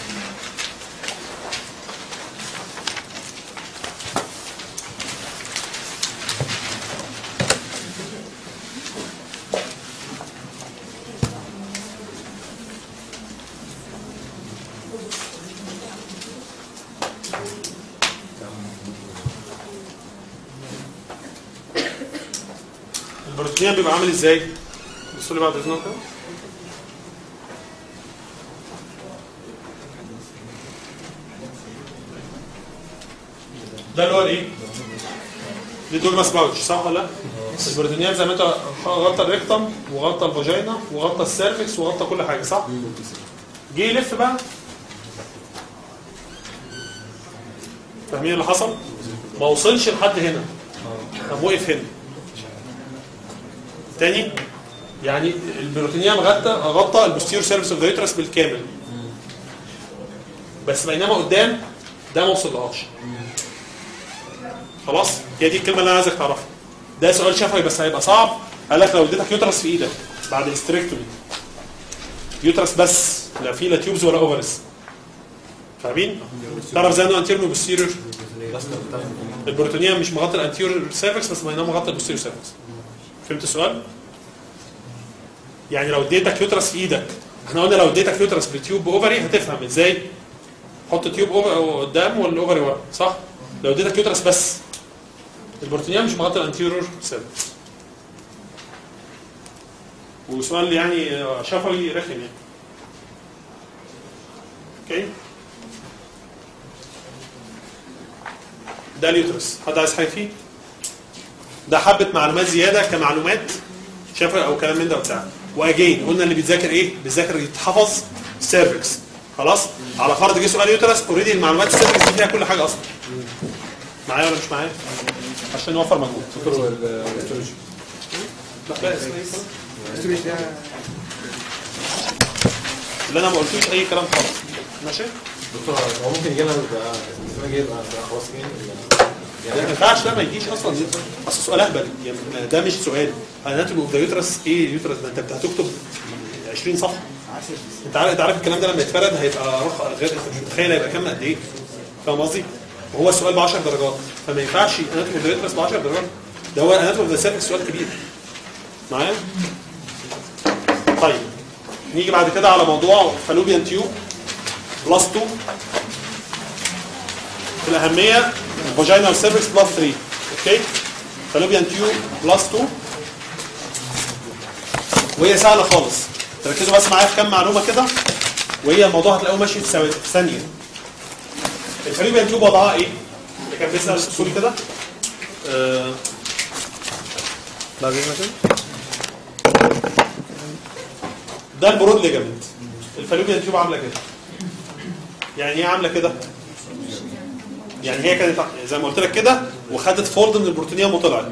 البروتونيام بيبقى عامل ازاي؟ بصوا لي بعد اذنكم ده اللي هو الايه؟ دي دوجلاس باوتش صح ولا لا؟ البروتونيام زي ما انت غطى الريكتم وغطى الفاجينا وغطى السيرفكس وغطى كل حاجه صح؟ جه يلف بقى فاهمين اللي حصل؟ ما وصلش لحد هنا قام وقف هنا تاني يعني البروتينيام غطى غطى البوستيريور سيرفيس اوف ذا بالكامل بس بينما قدام ده ما وصلهاش خلاص هي دي الكلمه اللي انا عايزك تعرفها ده سؤال شفوي بس هيبقى صعب قال لك لو اديتك يوترس في ايدك بعد الاستريكتومي يوترس بس لا في لا تيوبز ولا اوفرز فاهمين؟ تعرف زي انه انتيريور وبوستيريور البروتونيام مش مغطي الانتيريور سيرفكس بس بينما مغطي البوستيريور سيرفكس فهمت السؤال؟ يعني لو اديتك يوترس في ايدك احنا قلنا لو اديتك يوترس بتيوب اوفري هتفهم ازاي حط تيوب أوفر- قدام والاوفري ورا صح؟ لو اديتك يوترس بس البروتينيام مش مغطي الانتيريور سيرفكس وسؤال يعني شفوي رخم يعني اوكي ده اليوترس حد عايز حاجه فيه؟ ده حبه معلومات زياده كمعلومات شافوا او كلام من ده وبتاع واجين قلنا اللي بيتذاكر ايه؟ بيتذاكر يتحفظ سيرفكس خلاص؟ على فرض جه سؤال يوترس اوريدي المعلومات السيرفكس دي فيها كل حاجه اصلا معايا ولا مش معايا؟ عشان نوفر مجهود دكتور الهيستولوجي لا اسمها ايه اللي انا ما قلتوش اي كلام خالص ماشي دكتور هو ممكن يجي لنا يبقى السنه الجايه يبقى يبقى خلاص كده ده ما ينفعش لا ما يجيش اصلا اصل سؤال اهبل يعني ده مش سؤال اناتومي اوف ذا يوترس ايه اليوترس ده انت هتكتب 20 صفحه انت عارف انت عارف الكلام ده لما يتفرد هيبقى رخ غير انت مش متخيل هيبقى كام قد ايه فاهم قصدي؟ وهو السؤال ب 10 درجات فما ينفعش اناتومي اوف ذا يوترس ب 10 درجات ده هو اناتومي اوف ذا سيرفكس سؤال كبير معايا؟ طيب نيجي بعد كده على موضوع فالوبيان تيوب بلس 2 في الأهمية فاجينال سيرفكس بلس 3 اوكي فالوبيان تيوب بلس 2 وهي سهلة خالص تركزوا بس معايا في كام معلومة كده وهي الموضوع هتلاقوه ماشي في ثواني- في ثانية الفالوبيان تيوب وضعها ايه؟ اللي كان بيسأل سوري كده آه، بعدين مثلا ده البرود ليجامنت الفالوبيان تيوب عامله كده يعني ايه عامله كده يعني هي كانت زي ما قلت لك كده وخدت فولد من البروتينيوم وطلعت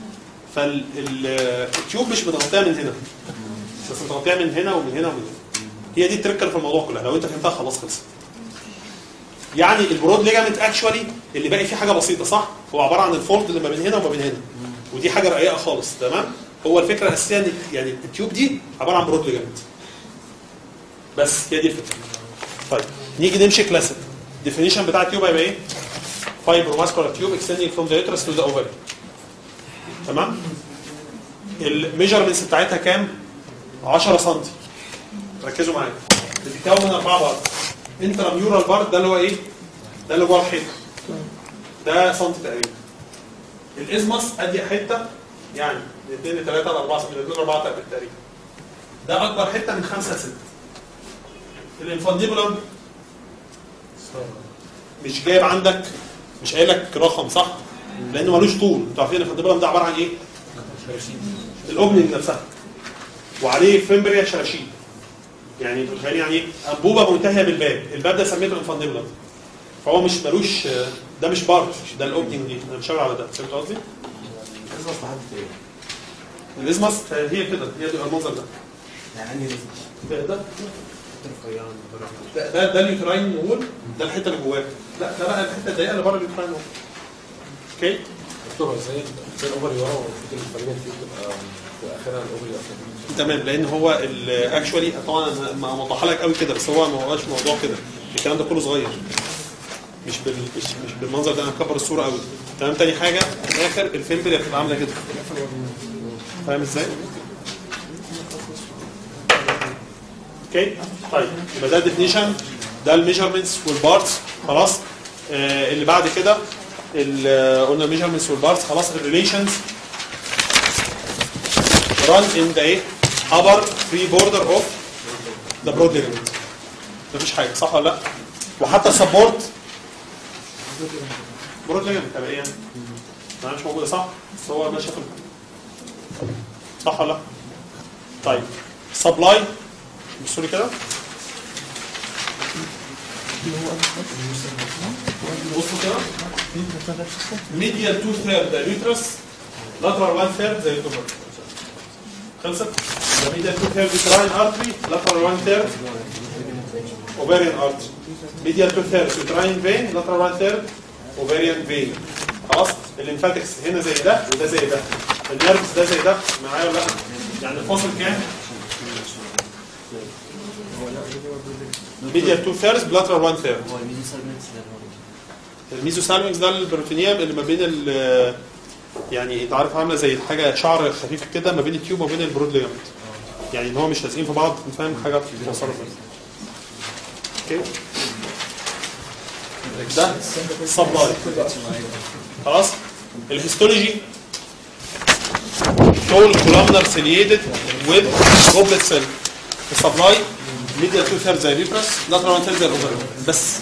فالتيوب مش متغطيه من هنا بس متغطيه من هنا ومن هنا ومن هنا هي دي التركه اللي في الموضوع كلها لو انت فهمتها خلاص خلصت يعني البرود ليجامنت اكشوالي اللي باقي فيه حاجه بسيطه صح هو عباره عن الفولد اللي ما بين هنا وما بين هنا ودي حاجه رقيقه خالص تمام هو الفكره الاساسيه ان يعني التيوب دي عباره عن برود ليجامنت بس هي دي الفكره طيب نيجي نمشي كلاسيك الديفينيشن بتاع التيوب هيبقى ايه fibromuscular tube extending from the uterus to the ovary تمام الميجرمنتس بتاعتها كام 10 سم ركزوا معايا بتتكون من اربعه بارت انتراميورال بارت ده اللي هو ايه ده اللي جوه الحيطه ده سم تقريبا الازمس ادي حته يعني من 2 ل 3 ل 4 سم من 2 ل 4 تقريبا ده اكبر حته من 5 ل 6 الانفانديبولم مش جايب عندك مش قايل لك رقم صح لانه ملوش طول انتوا عارفين الفانديبولم ده عباره عن ايه الاوبننج نفسها وعليه فيمبريا شراشيب يعني انتوا متخيلين يعني ايه انبوبه منتهيه بالباب الباب ده سميته الانفانديبولم فهو مش ملوش ده مش بارت ده الاوبننج دي انا بشاور على ده فهمت قصدي؟ الازمس لحد فين؟ الازمس هي كده هي بتبقى المنظر ده يعني انهي ازمس؟ ده ده ده ده, ده اليوتراين وول ده الحته اللي جواه لا ده بقى الحته الضيقه اللي بره اليوتراين وول اوكي دكتور ازاي ازاي الاوفري ورا والفكره الفريقه دي بتبقى في اخرها الاوفري اصلا تمام لان هو اكشولي طبعا انا ما موضحها لك قوي كده بس هو ما هوش موضوع كده الكلام ده كله صغير مش بال مش مش بالمنظر ده انا مكبر الصوره قوي تمام تاني حاجه في الاخر الفيمبريا بتبقى عامله كده فاهم ازاي؟ اوكي طيب يبقى ده الديفينيشن ده الميجرمنتس والبارتس خلاص آه اللي بعد كده ال- قلنا الميجرمنتس والبارتس خلاص الريليشنز run in the ايه upper free border of the broad ligament مفيش حاجه صح ولا لا وحتى السبورت برود ligament تبقى ايه يعني ما مش موجوده صح بس هو ماشي في ال- صح ولا لا طيب سبلاي بصوا لي كده بصوا كده ميديال تو ثيرد ده اليوترس لاترال 1 ثيرد زي الدوبر خلصت يبقى ميديال تو ثيرد يوتراين ارتري لاترال 1 ثيرد اوفيريان ارتري ميديال تو ثيرد يوتراين فين لاترال 1 ثيرد اوفيريان فين خلاص الليمفاتكس هنا زي ده وده زي ده النيرفز ده زي ده معايا ولا لا يعني الفاصل كام ميديال تو ثيرد بلاترال 1 ثيرد هو الميزوسالمنتس ده هو الميزوسالمكس ده البروتينيوم اللي ما بين ال يعني انت عارف عامله زي حاجه شعر خفيف كده ما بين التيوب وما بين البرود ليجامنت يعني ان هو مش لازقين في بعض انت فاهم حاجه بتوصل اوكي ده سبلاي خلاص الهيستولوجي tall columnar ciliated with goblet cell السبلاي medial two thirds زي اليوترس lateral one third زي الاوفر بس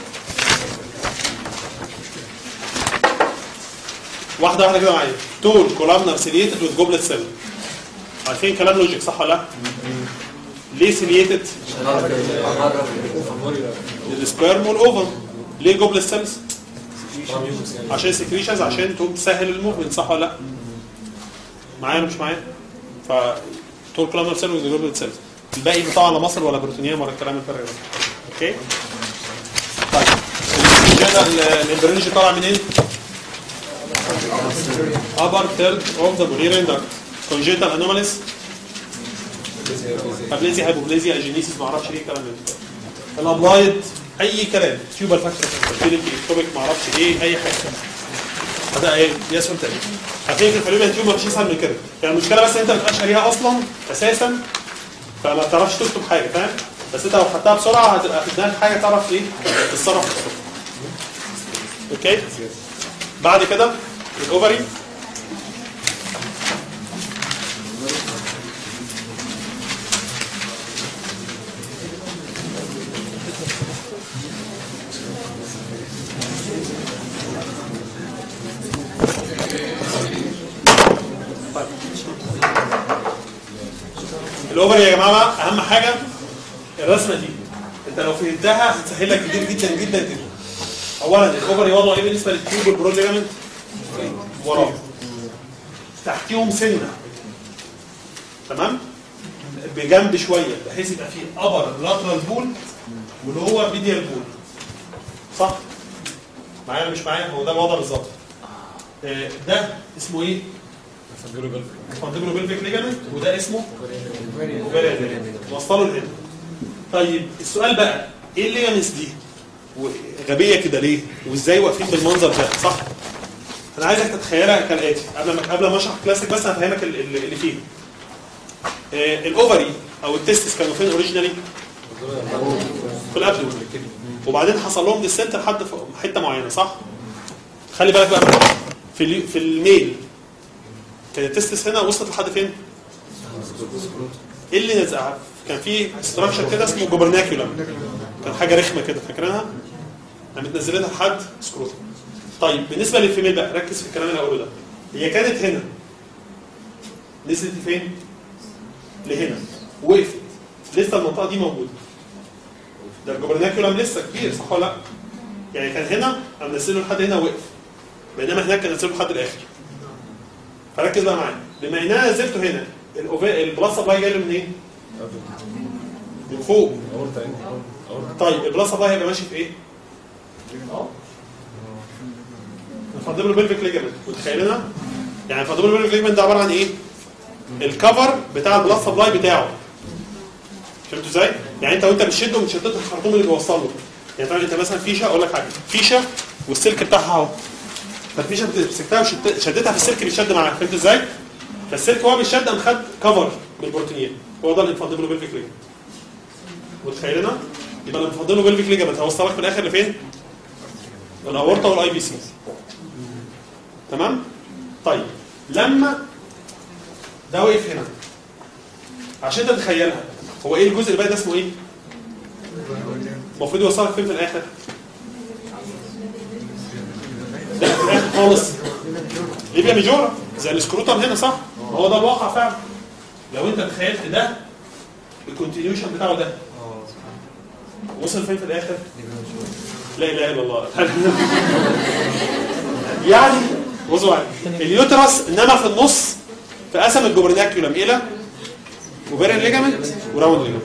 واحده واحده كده معايا تول كولامنر سيليتد وذ جوبلت سيل عارفين كلام لوجيك صح ولا لا؟ ليه سيليتد؟ السبيرم والاوفر ليه جوبلت سيلز؟ عشان سكريشنز عشان تقوم تسهل الموفمنت صح ولا لا؟ معايا ولا مش معايا؟ ف طول كولامنر سيل وجلوبال سيل الباقي بتاع على مصر ولا بروتونيوم ولا الكلام الفارغ ده اوكي طيب كده الامبريولوجي طالع منين؟ upper third of the Bulgarian duct congenital anomalies ابليزيا هايبوبليزيا اجينيسيس ما اعرفش ليه الكلام ده الابلايد اي كلام تيوبال فاكتور فيرتيليتي اكتوبيك ما اعرفش ايه اي حاجه هذا ايه يس قلت ايه هتلاقي في الفالوبيان تيوب مفيش اسهل من كده يعني المشكله بس انت ما بتبقاش قاريها اصلا اساسا فما بتعرفش تكتب حاجه فاهم بس انت لو خدتها بسرعه هتبقى في دماغك حاجه تعرف ايه تتصرف بسرعه اوكي بعد كده الاوفري الاوفر يا جماعه بقى اهم حاجه الرسمه دي انت لو فهمتها هتسهل لك كتير جدا جدا جدا اولا الاوفر وضعه ايه بالنسبه للتيوب والبرود ليجامنت وراه تحتيهم سنه تمام بجنب شويه بحيث يبقى فيه ابر لاترال بول ولور ميديال بول صح معايا ولا مش معايا هو ده الوضع بالظبط آه، ده اسمه ايه فاندبلو بلفيك ليجامنت وده اسمه اوفيريان ليجامنت وصلوا لهنا طيب السؤال بقى ايه الليجامنتس دي غبيه كده ليه وازاي واقفين بالمنظر ده صح انا عايزك تتخيلها كالاتي قبل ما قبل ما اشرح كلاسيك بس انا هفهمك ال- ال- اللي فيه آه، الاوفري او التستس كانوا فين اوريجينالي في الابدو وبعدين حصل لهم ديسنت لحد فوق- حته معينه صح خلي بالك بقى من- في اليو- في الميل كان التستس هنا وصلت لحد فين ايه اللي نزعها كان في ستراكشر كده اسمه جوبرناكيولم كان حاجه رخمه كده فاكرينها قامت نزلتها لحد سكروتم طيب بالنسبه للفيميل بقى ركز في الكلام اللي هقوله ده هي كانت هنا نزلت فين لهنا وقفت لسه المنطقه دي موجوده ده الجوبرناكيولم لسه كبير صح ولا لا يعني كان هنا قام نزله لحد هنا وقف بينما هناك كان نزله لحد الاخر فركز بقى معايا بما ان انا نزلته هنا الأوفا- البلس سبلاي جاي له منين؟ من فوق اورتا انت اورتا طيب البلس سبلاي هيبقى ماشي في ايه؟ الفاندبل بيلفيك ليجمنت متخيلينها؟ يعني الفاندبل بيلفيك ليجمنت ده عباره عن ايه؟ الكفر بتاع البلس سبلاي بتاعه فهمتوا ازاي؟ يعني انت وانت بتشده من شدته الخرطوم اللي بيوصل له يعني فاهم انت مثلا فيشه اقول لك حاجه فيشه والسلك بتاعها اهو فالفيشه مسكتها وشدتها في السلك بيشد معاك فهمت ازاي؟ فالسلك وهو بيشد قام خد كفر بالبروتينيه هو ده الانفاندبل بيلفيك ليجمنت متخيلنا؟ يبقى الانفاندبل بيلفيك ليجمنت هيوصلك في الاخر لفين؟ الاورطه والاي بي سي تمام؟ طيب لما ده وقف هنا عشان تتخيلها هو ايه الجزء اللي باقي ده اسمه ايه؟ المفروض يوصلك فين في الاخر؟ ده في الاخر خالص ليبيا ميجورا زي السكروتر هنا صح؟ ما هو ده الواقع فعلا لو انت تخيلت ده الكونتينيوشن بتاعه ده وصل فين في الاخر؟ لا اله الا الله يعني بصوا معايا اليوترس انما في النص فقسم الجوبرناكيولم الى اوفيريان ليجامنت وراوند ليجامنت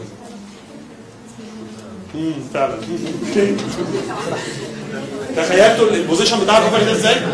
امم فعلا تخيلتوا البوزيشن بتاع الاوفري ده ازاي؟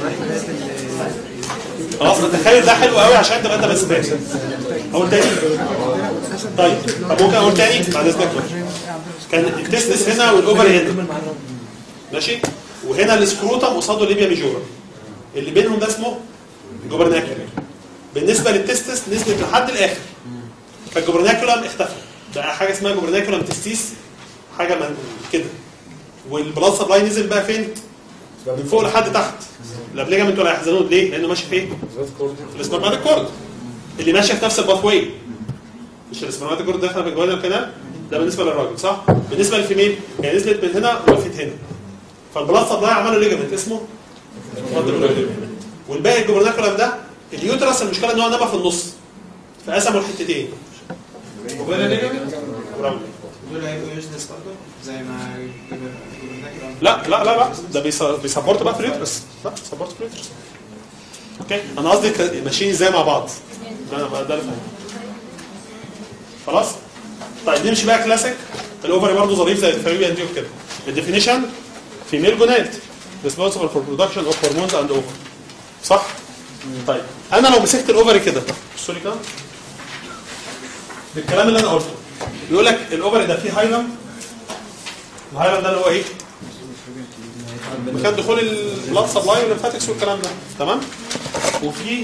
خلاص تخيل ده حلو قوي عشان تبقى انت بس فاهم اقول تاني طيب طب ممكن اقول تاني بعد اذنك كان التستس هنا والاوفري هنا ماشي وهنا السكروتم قصاده ليبيا ميجورا اللي بينهم ده اسمه جوبرناكيولم بالنسبه للتستس نزلت لحد الاخر فالجوبرناكيولم اختفى بقى حاجه اسمها جوبرناكيولم تستيس حاجه من كده والبلاد سبلاي نزل بقى فين؟ من فوق لحد تحت لا بليجامنت ولا يحزنون ليه؟ لانه ماشي فين؟ زاد كورد في الاسبرماتيك كورد اللي ماشيه في نفس الباث واي مش الاسبرماتيك كورد داخله في الجوانب الكنال ده بالنسبه للراجل صح؟ بالنسبه للفيميل يعني نزلت من هنا وقفت هنا فالبلاد سبلاي عملوا ليجامنت اسمه والباقي الجوبرناكولم ده اليوترس المشكله ان هو نبى في النص فقسموا الحتتين وبين ليجامنت وراوند دول هيبقوا يوزلس برضه زي ما جبنا كده لا لا لا لا ده بيس- بيسبورت بقى في اليوترس لا سبورت في اليوترس اوكي انا قصدي ك- ماشيين ازاي مع بعض ده انا بقى ده اللي فاهمه خلاص طيب نمشي بقى كلاسيك الاوفري برضه ظريف زي الفاميليا دي وكده الديفينيشن فيميل جونات responsible for production of hormones and ovum صح؟ طيب انا لو مسكت الاوفري كده بصوا لي كده بالكلام اللي انا قلته بيقول لك الاوفري ده فيه هايلم الهايلم ده اللي هو ايه؟ مكان دخول البلاد سبلاي والليمفاتكس والكلام ده تمام؟ وفي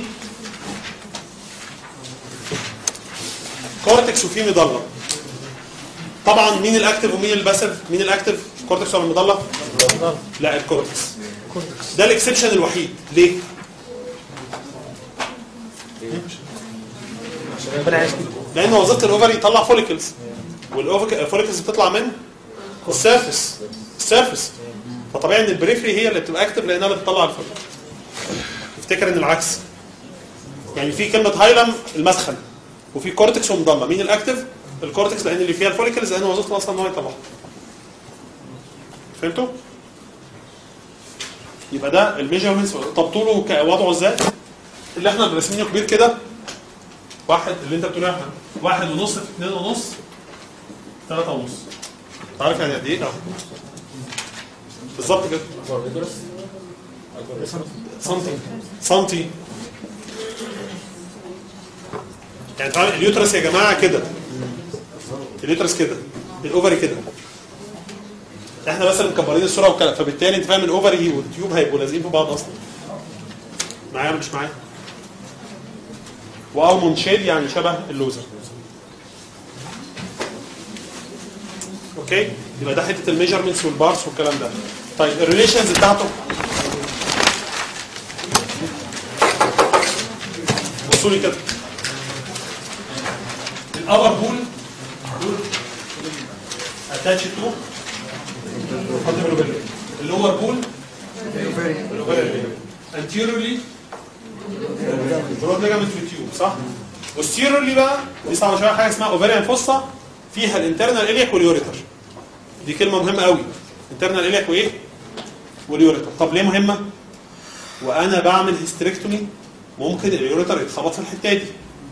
كورتكس وفي مضله طبعا مين الاكتف ومين الباسف مين الاكتف كورتكس ولا المضله لا الكورتكس ده الاكسبشن الوحيد ليه ربنا عايز كده لان وظيفه الاوفري يطلع فوليكلز والفوليكلز بتطلع من السيرفس السيرفس فطبيعي ان البريفري هي اللي بتبقى اكتف لانها اللي بتطلع الفوليكل افتكر ان العكس يعني في كلمه هايلم المدخل وفي كورتكس ومضله مين الاكتف الكورتكس لان اللي فيها الفوليكلز لان وظيفته اصلا ان هو يطلعها فهمتوا يبقى ده الميجرمنتس طب طوله ك- وضعه ازاي اللي احنا راسمينه كبير كده واحد اللي انت بتقوله يا احمد واحد ونص في اثنين ونص ثلاثة ونص عارف يعني قد ايه؟ اه بالظبط كده اكبر يدرس اكبر سنتي سنتي يعني تعالى اليوترس يا جماعه كده اليوترس كده الاوفري كده احنا مثلا مكبرين الصوره وكده فبالتالي انت فاهم الاوفري والتيوب هيبقوا لازقين في بعض اصلا معايا ولا مش معايا والمون شيد يعني شبه اللوزر اوكي يبقى ده حته الميجرمنتس والبارس والكلام ده طيب الريليشنز بتاعته بصوا لي كده الابر بول بول اتاتش تو اللور بول anteriorly برود ليجامنت تيوب صح والسيرولي بقى دي صعبه شويه حاجه اسمها اوفريان فوسا فيها الانترنال الياك واليوريتر دي كلمه مهمه قوي انترنال الياك وايه واليوريتر طب ليه مهمه وانا بعمل هيستريكتومي ممكن اليوريتر يتخبط في الحته دي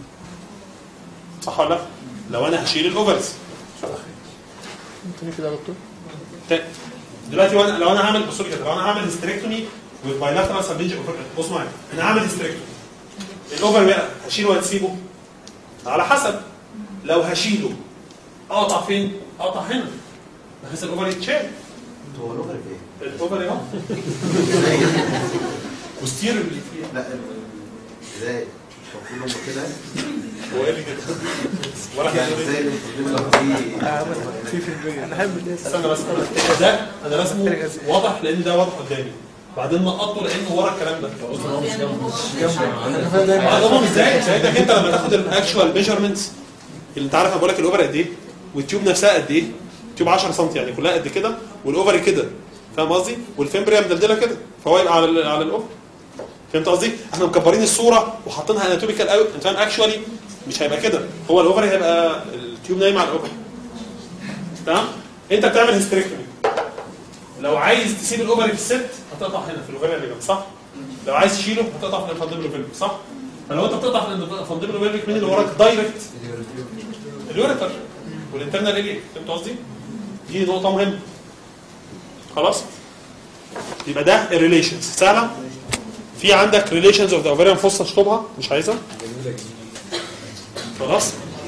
صح ولا لا لو انا هشيل الاوفرز انت كده يا دكتور ت- دلوقتي وانا لو انا هعمل بصوا لي كده لو انا هعمل هيستريكتومي والبايلاترال سبنج اوفر بصوا معايا انا هعمل هيستريكتومي الاوفر بقى هشيله ولا تسيبه؟ على حسب لو هشيله اقطع فين؟ اقطع هنا بحيث الاوفر يتشال هو الاوفر فين؟ الاوفر اهو والستير اللي فيه لا ازاي؟ المفروض هم كده هو ايه اللي كده؟ ولا يعني حاجه ازاي المفروض لو في في في انا احب الناس استنى بس ده انا رسمه واضح لان ده واضح قدامي بعدين نقطه لانه ورا الكلام ده اه طبعا ازاي ساعتك انت لما تاخد الاكشوال ميجرمنتس اللي انت عارف انا بقول لك الاوفر قد ايه والتيوب نفسها قد ايه تيوب 10 سم يعني كلها قد كده والاوفر كده فاهم قصدي والفيمبريا مدلدله كده فهو يبقى على ال- على الاوفر فهمت قصدي احنا مكبرين الصوره وحاطينها اناتوميكال قوي انت فاهم اكشوالي مش هيبقى كده هو الاوفر هيبقى التيوب نايم على الاوفر تمام انت بتعمل هيستريكتومي لو عايز تسيب الاوفري في الست هتقطع هنا في الاوفري اللي جنب صح لو عايز تشيله هتقطع في الانفاندبلو فيلم صح فلو انت بتقطع في الانفاندبلو فيلم مين اللي وراك دايركت اليوريتر والانترنال اليك فهمت قصدي دي نقطه مهمه خلاص يبقى ده الريليشنز سهله في عندك ريليشنز اوف ذا اوفريان فوسا اشطبها مش عايزها خلاص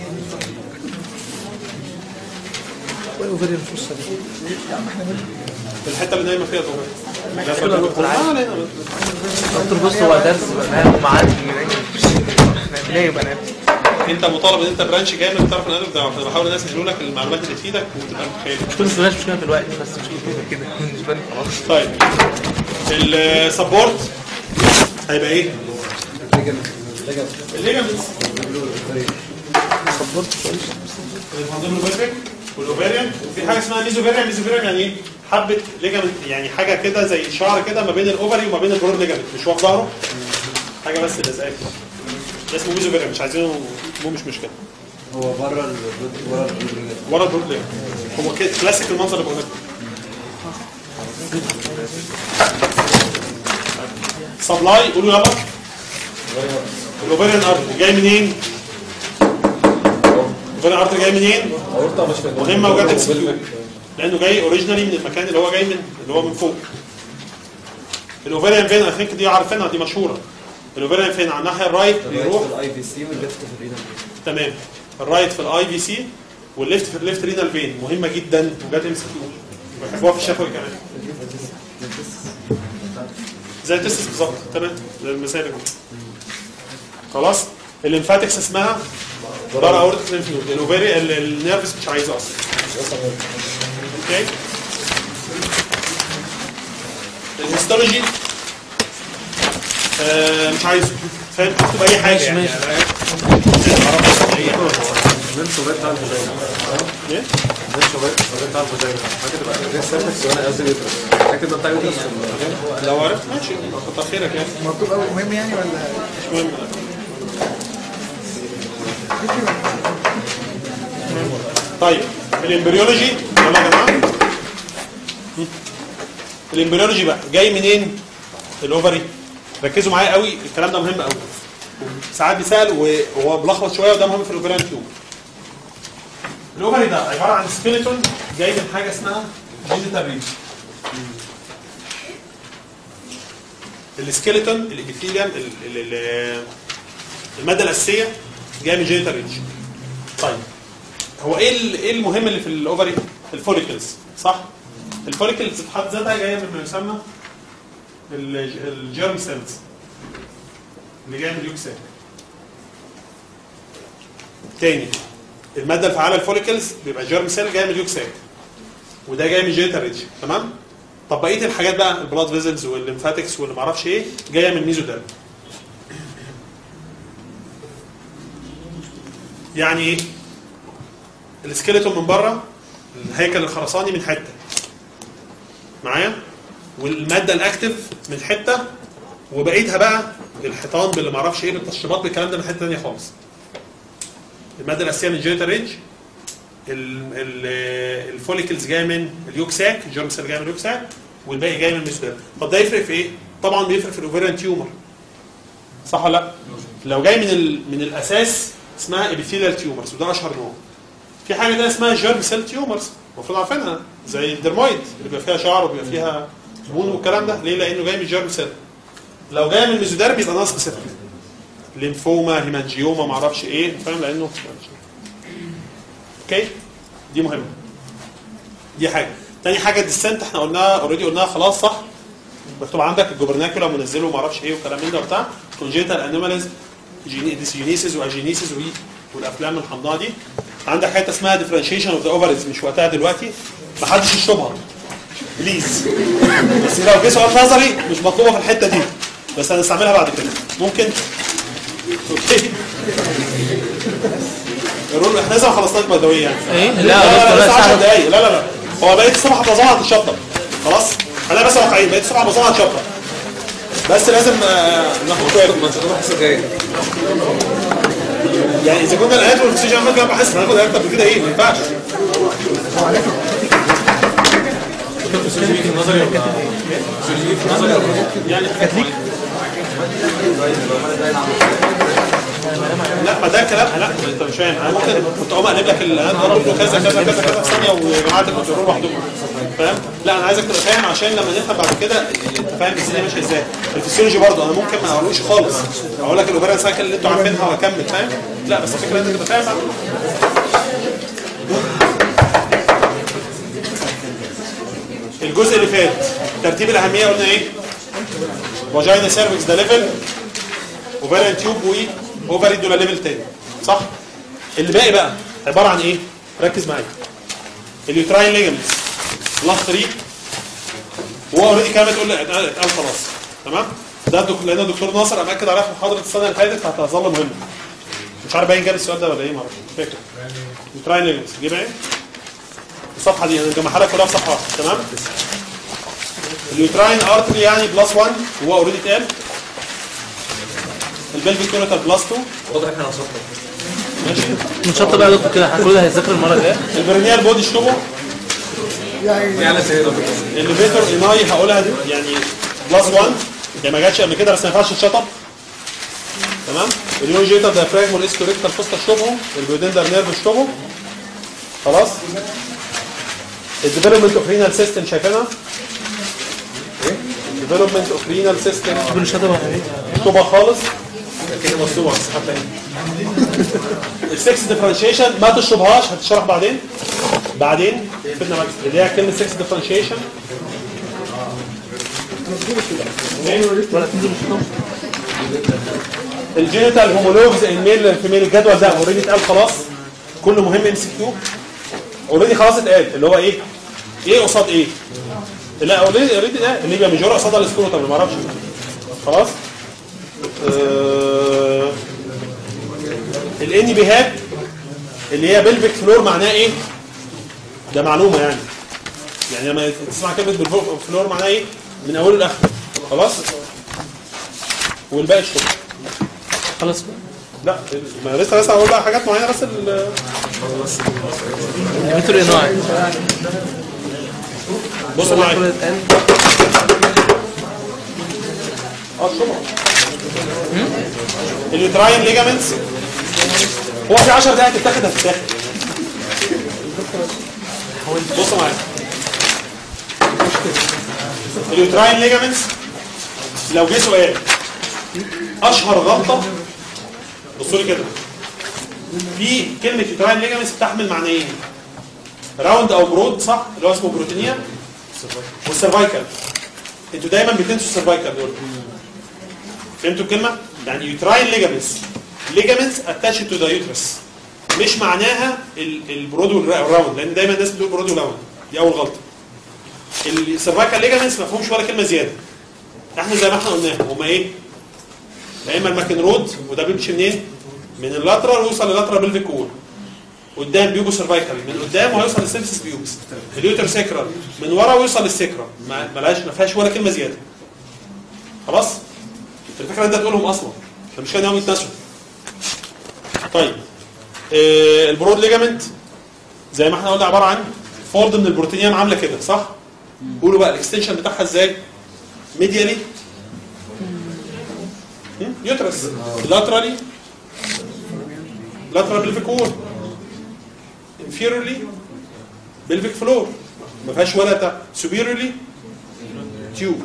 والاوفري الفرصه دي الحته اللي نايمه فيها الاوفري كده دكتور عادي. ما علينا. دكتور بص هو درس برنامج ومعادي احنا بنايم انا انت مطالب ان انت برانش كامل تعرف الادب ده انا بحاول الناس يقولوا لك المعلومات اللي تفيدك وتبقى متخيل مش كل السؤال مش كده في الوقت بس مش كده كده بالنسبه لي خلاص طيب السبورت هيبقى ايه؟ الليجامنتس صبرت كويس الفاندبلوبيرفيك والاوفيريان وفي حاجه اسمها ميزوفيريان ميزوفيريان يعني ايه؟ حبه ليجامنت يعني حاجه كده زي شعر كده ما بين الاوفري وما بين البرود ليجامنت مش واقف ظهره حاجه بس لازقه كده. ده اسمه ميزوفيريان مش عايزينه مو مش مشكله هو بره البلد ورا البلد ورا البرود ليجامنت هو كده كلاسيك المنظر اللي بقول لك سبلاي قولوا يلا الاوفريان ارتري جاي منين؟ الاوفريان ارتري جاي منين؟ اورطه مش من مهمه وجت اكس كيو لانه جاي اوريجينالي من المكان اللي هو جاي من اللي هو من فوق الاوفريان فين اي ثينك دي عارفينها دي مشهوره الاوفريان فين على الناحيه الرايت بيروح الاي بي سي والليفت في الرينا تمام الرايت في الاي في سي والليفت في الليفت رينال فين مهمه جدا وجت ام سي كيو بيحبوها في الشفوي كمان زي التستس بالظبط تمام زي المثال كده خلاص الليمفاتكس اسمها دار اورتيك ليمف نود الاوفري ال- النيرفس مش عايزه اصلا اوكي الهيستولوجي آه مش عايزه فاهم اكتب اي حاجه يعني ماشي. من شوبات بتاع الفوجينا إيه؟ من شوبات شوبات بتاع الفوجينا حاجه تبقى غير سيرفكس وانا قصدي يوترس حاجه ده بتاع يوترس في المكان لو عرفت ماشي كتر خيرك يعني مكتوب قوي مهم يعني ولا مش مهم طيب الامبريولوجي يلا يا جماعه الامبريولوجي بقى جاي منين الاوفري ركزوا معايا قوي الكلام ده مهم قوي ساعات بيسال وهو ملخبط شويه وده مهم في الاوفريان تيوب الاوفري ده عباره عن سكيلتون جاي من حاجه اسمها جينيتال ريج السكيلتون الابيثيليوم ال- ال- ال- الماده الاساسيه جايه من جينيتال ريج طيب هو ايه ال- ايه المهم اللي في الاوفري الفوليكلز صح الفوليكلز في حد ذاتها جايه مما يسمى الج- الجيرم سيلز اللي جايه من اليوكساك تاني الماده الفعاله الفوليكلز بيبقى جيرم سيل جايه من اليوكساك وده جاي من جينيتال ريج تمام طب بقيه الحاجات بقى البلاد فيزلز والليمفاتكس واللي معرفش ايه جايه من الميزوديرم يعني ايه السكيلتون من بره الهيكل الخرساني من حته معايا والماده الاكتف من حته وبقيتها بقى الحيطان باللي معرفش ايه بالتشطيبات بالكلام ده من حته ثانيه خالص الماده الاساسيه من جينيتال رينج ال- ال- الفوليكلز جايه من اليوكساك الجيرم سيل جايه من اليوكساك والباقي جاي من الميسوديرم طب ده يفرق في ايه؟ طبعا بيفرق في الاوفيريان تيومر صح ولا لا؟ لو جاي من ال... من الاساس اسمها ابيثيليال تيومرز وده اشهر نوع في حاجه تانية اسمها جيرم سيل تيومرز المفروض عارفينها زي الدرمويد اللي بيبقى فيها شعر وبيبقى فيها بون والكلام ده ليه؟ لانه جاي من جيرم سيل لو جاي من الميزوديرم يبقى ناقص سبيسيفيك ليمفوما هيمانجيوما معرفش ايه فاهم لانه اوكي دي مهمه دي حاجه تاني حاجه الديسنت احنا قلناها اوريدي قلناها خلاص صح مكتوب عندك الجوبرناكولا منزله وما اعرفش ايه وكلام من ده وبتاع كونجيتال انيماليز ديسيونيسيس واجينيسيس وايه والافلام الحمضاء دي عندك حته اسمها ديفرنشيشن اوف ذا اوفرز مش وقتها دلوقتي ما حدش يشربها بليز بس لو جه سؤال نظري مش مطلوبه في الحته دي بس هنستعملها بعد كده ممكن اوكي الرول احنا لسه ما خلصناش بدويه يعني ايه لا لا لا لسه لسه 10 ساعة. دقايق لا لا لا هو بقيت الصبح بظهر هتشطب خلاص انا بس واقعيين بقيت الصبح بظهر هتشطب بس لازم آه، ناخد بالنا ما تقدر حاسس جاي يعني اذا كنا الالات والاكسجين عمال كده بحس هناخد اكتر من كده ايه ما ينفعش نظري ولا نظري يعني كاتليك لا ما ده كلام لا انت مش فاهم انا ممكن كنت اقوم اقلب لك الان اقول له كذا كذا كذا كذا في ثانيه ويا جماعه الكنترول لوحدكم فاهم؟ لا انا عايزك تبقى فاهم عشان لما نفهم بعد كده انت فاهم الدنيا ماشيه ازاي الفسيولوجي برضه انا ممكن ما اقولوش خالص اقول لك الاوفيريان سايكل اللي انتوا عارفينها واكمل فاهم؟ لا بس الفكره انت تبقى فاهم الجزء اللي فات ترتيب الاهميه قلنا ايه؟ فاجينا سيرفكس ده ليفل اوفيريان تيوب وايه؟ اوفري دول ليفل تاني صح؟ اللي باقي بقى عباره عن ايه؟ ركز معايا اليوتراين ليجمنتس بلس 3 وهو اوريدي كان بتقول لي اتقال اتقال خلاص تمام؟ ده الدك... لان الدكتور ناصر انا مأكد عليها في محاضره السنه اللي فاتت فهتظل مهمه مش عارف باين جاب السؤال ده ولا ايه معرفش مش فاكر اليوتراين ليجمنتس جيب ايه؟ الصفحه دي انا مجمعها لك كلها في صفحه واحده تمام؟ اليوتراين ارتري يعني بلس 1 وهو اوريدي اتقال البلفيك كونيتال بلس 2 واضح احنا وصلنا ماشي نشطب بقى يا دكتور كده كل ده هيتذاكر المره الجايه البرنيال بودي اشطبه يعني سيدة الليفيتور ايناي هقولها دي يعني بلس 1 هي ما جاتش قبل كده بس ما ينفعش تتشطب تمام اليونجيتال دايفراجم والاسكوريكتال فوستا شبهه البيودندر نيرف شبهه خلاص الديفلوبمنت اوف رينال سيستم شايفينها ايه الديفلوبمنت اوف رينال سيستم كل شطبة مكتوبه خالص كده مكتوبه بس حتى هنا السكس ديفرنشيشن ما تشربهاش هتشرح بعدين بعدين فدنا ماكس اللي هي كلمه سكس ديفرنشيشن الجينيتال هومولوجز الميل في ميل الجدول ده اوريدي اتقال خلاص كله مهم ام سي كيو اوريدي خلاص اتقال اللي هو ايه؟ ايه قصاد ايه؟ لا اوريدي اوريدي ده اللي يبقى ميجور قصادها السكروتم ما اعرفش خلاص آه الان بيهاب اللي هي بلفيك فلور معناها ايه؟ ده معلومه يعني يعني لما تسمع كلمه بلفيك فلور معناها ايه؟ من اوله لاخره خلاص؟ والباقي الشغل خلاص لا ما لسه لسه هقول بقى حاجات معينه بس ال- متر اناعي بصوا معايا اه الشبهه اليوتراين ليجامنتس هو في 10 دقايق تتاخد هتتاخد بصوا معايا اليوتراين ليجامنتس لو جه سؤال اشهر غلطه بصوا لي كده في كلمه يوتراين ليجامنتس بتحمل معنيين راوند او برود صح اللي هو اسمه بروتينيا والسيرفايكال انتوا دايما بتنسوا السيرفايكال دول فهمتوا الكلمه يعني يوتراين ليجامنتس ليجامنتس اتاتش تو ذا يوترس مش معناها ال- البرود والراوند لان دايما الناس بتقول برود وراوند دي اول غلطه السيرفايكال ليجامنتس ما فيهمش ولا كلمه زياده احنا زي ما احنا قلنا هما ايه يا اما الماكن رود وده بيمشي منين من اللاترال ويوصل للاترال بلفيك كور قدام بيوبو سيرفايكال من قدام وهيوصل للسيرفيس بيوبس اليوتر سيكرال من ورا ويوصل للسيكرال ما ملهاش ما فيهاش ولا كلمه زياده خلاص الفكره انت تقولهم اصلا احنا مش كده يتنسوا طيب آه البرود ليجامنت زي ما احنا قلنا عباره عن فولد من البروتينيوم عامله كده صح قولوا بقى الاكستنشن بتاعها ازاي ميديالي يوترس لاترالي لاترال بلفيك وول inferiorly بلفيك فلور ما فيهاش ولا بتاع superiorly تيوب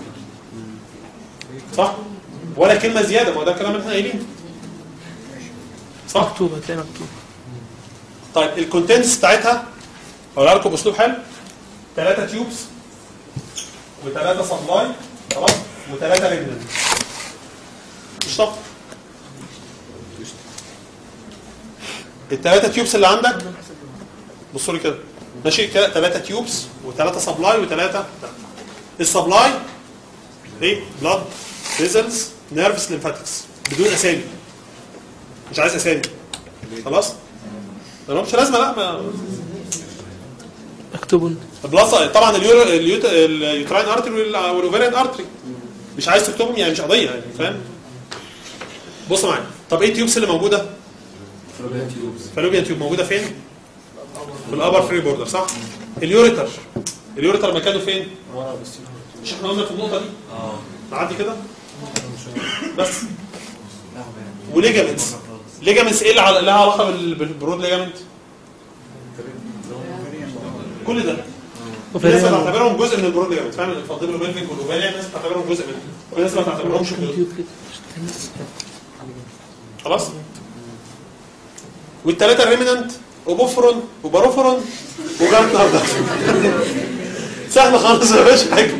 صح ولا كلمه زياده ما هو ده الكلام اللي احنا قايلينه صح مكتوب هتلاقي مكتوب طيب الكونتنتس بتاعتها هقولها لكم باسلوب حلو ثلاثه تيوبس وثلاثه سبلاي خلاص وثلاثه ريجنال مش طب الثلاثه تيوبس اللي عندك بصوا لي كده ماشي كده ثلاثه تيوبس وثلاثه سبلاي وثلاثه السبلاي ايه بلاد فيزلز نيرفس ليمفاتكس بدون اسامي مش عايز اسامي خلاص ما مش لازمه لا ما مكتوب بلس طبعا اليورو اليوت- اليوتراين ارتري والاوفيريان ارتري مش عايز تكتبهم يعني مش قضيه يعني فاهم بص معايا طب ايه التيوبس اللي موجوده فالوبيان تيوب موجوده فين في الابر فري بوردر صح اليوريتر اليوريتر مكانه فين مش احنا قلنا في النقطه دي اه نعدي كده بس وليجامنتس ليجامنتس ايه اللي عل- لها علاقه بال- بالبرود ليجامنت كل ده في ناس بتعتبرهم جزء من البرود ليجامنت فاهم الفاضل والبلفيك والاوفاليا ناس بتعتبرهم جزء منه في ناس ما بتعتبرهمش جزء خلاص والثلاثه الريمننت وبوفرون وباروفرون وجامت نهارده سهل خالص يا باشا حاجه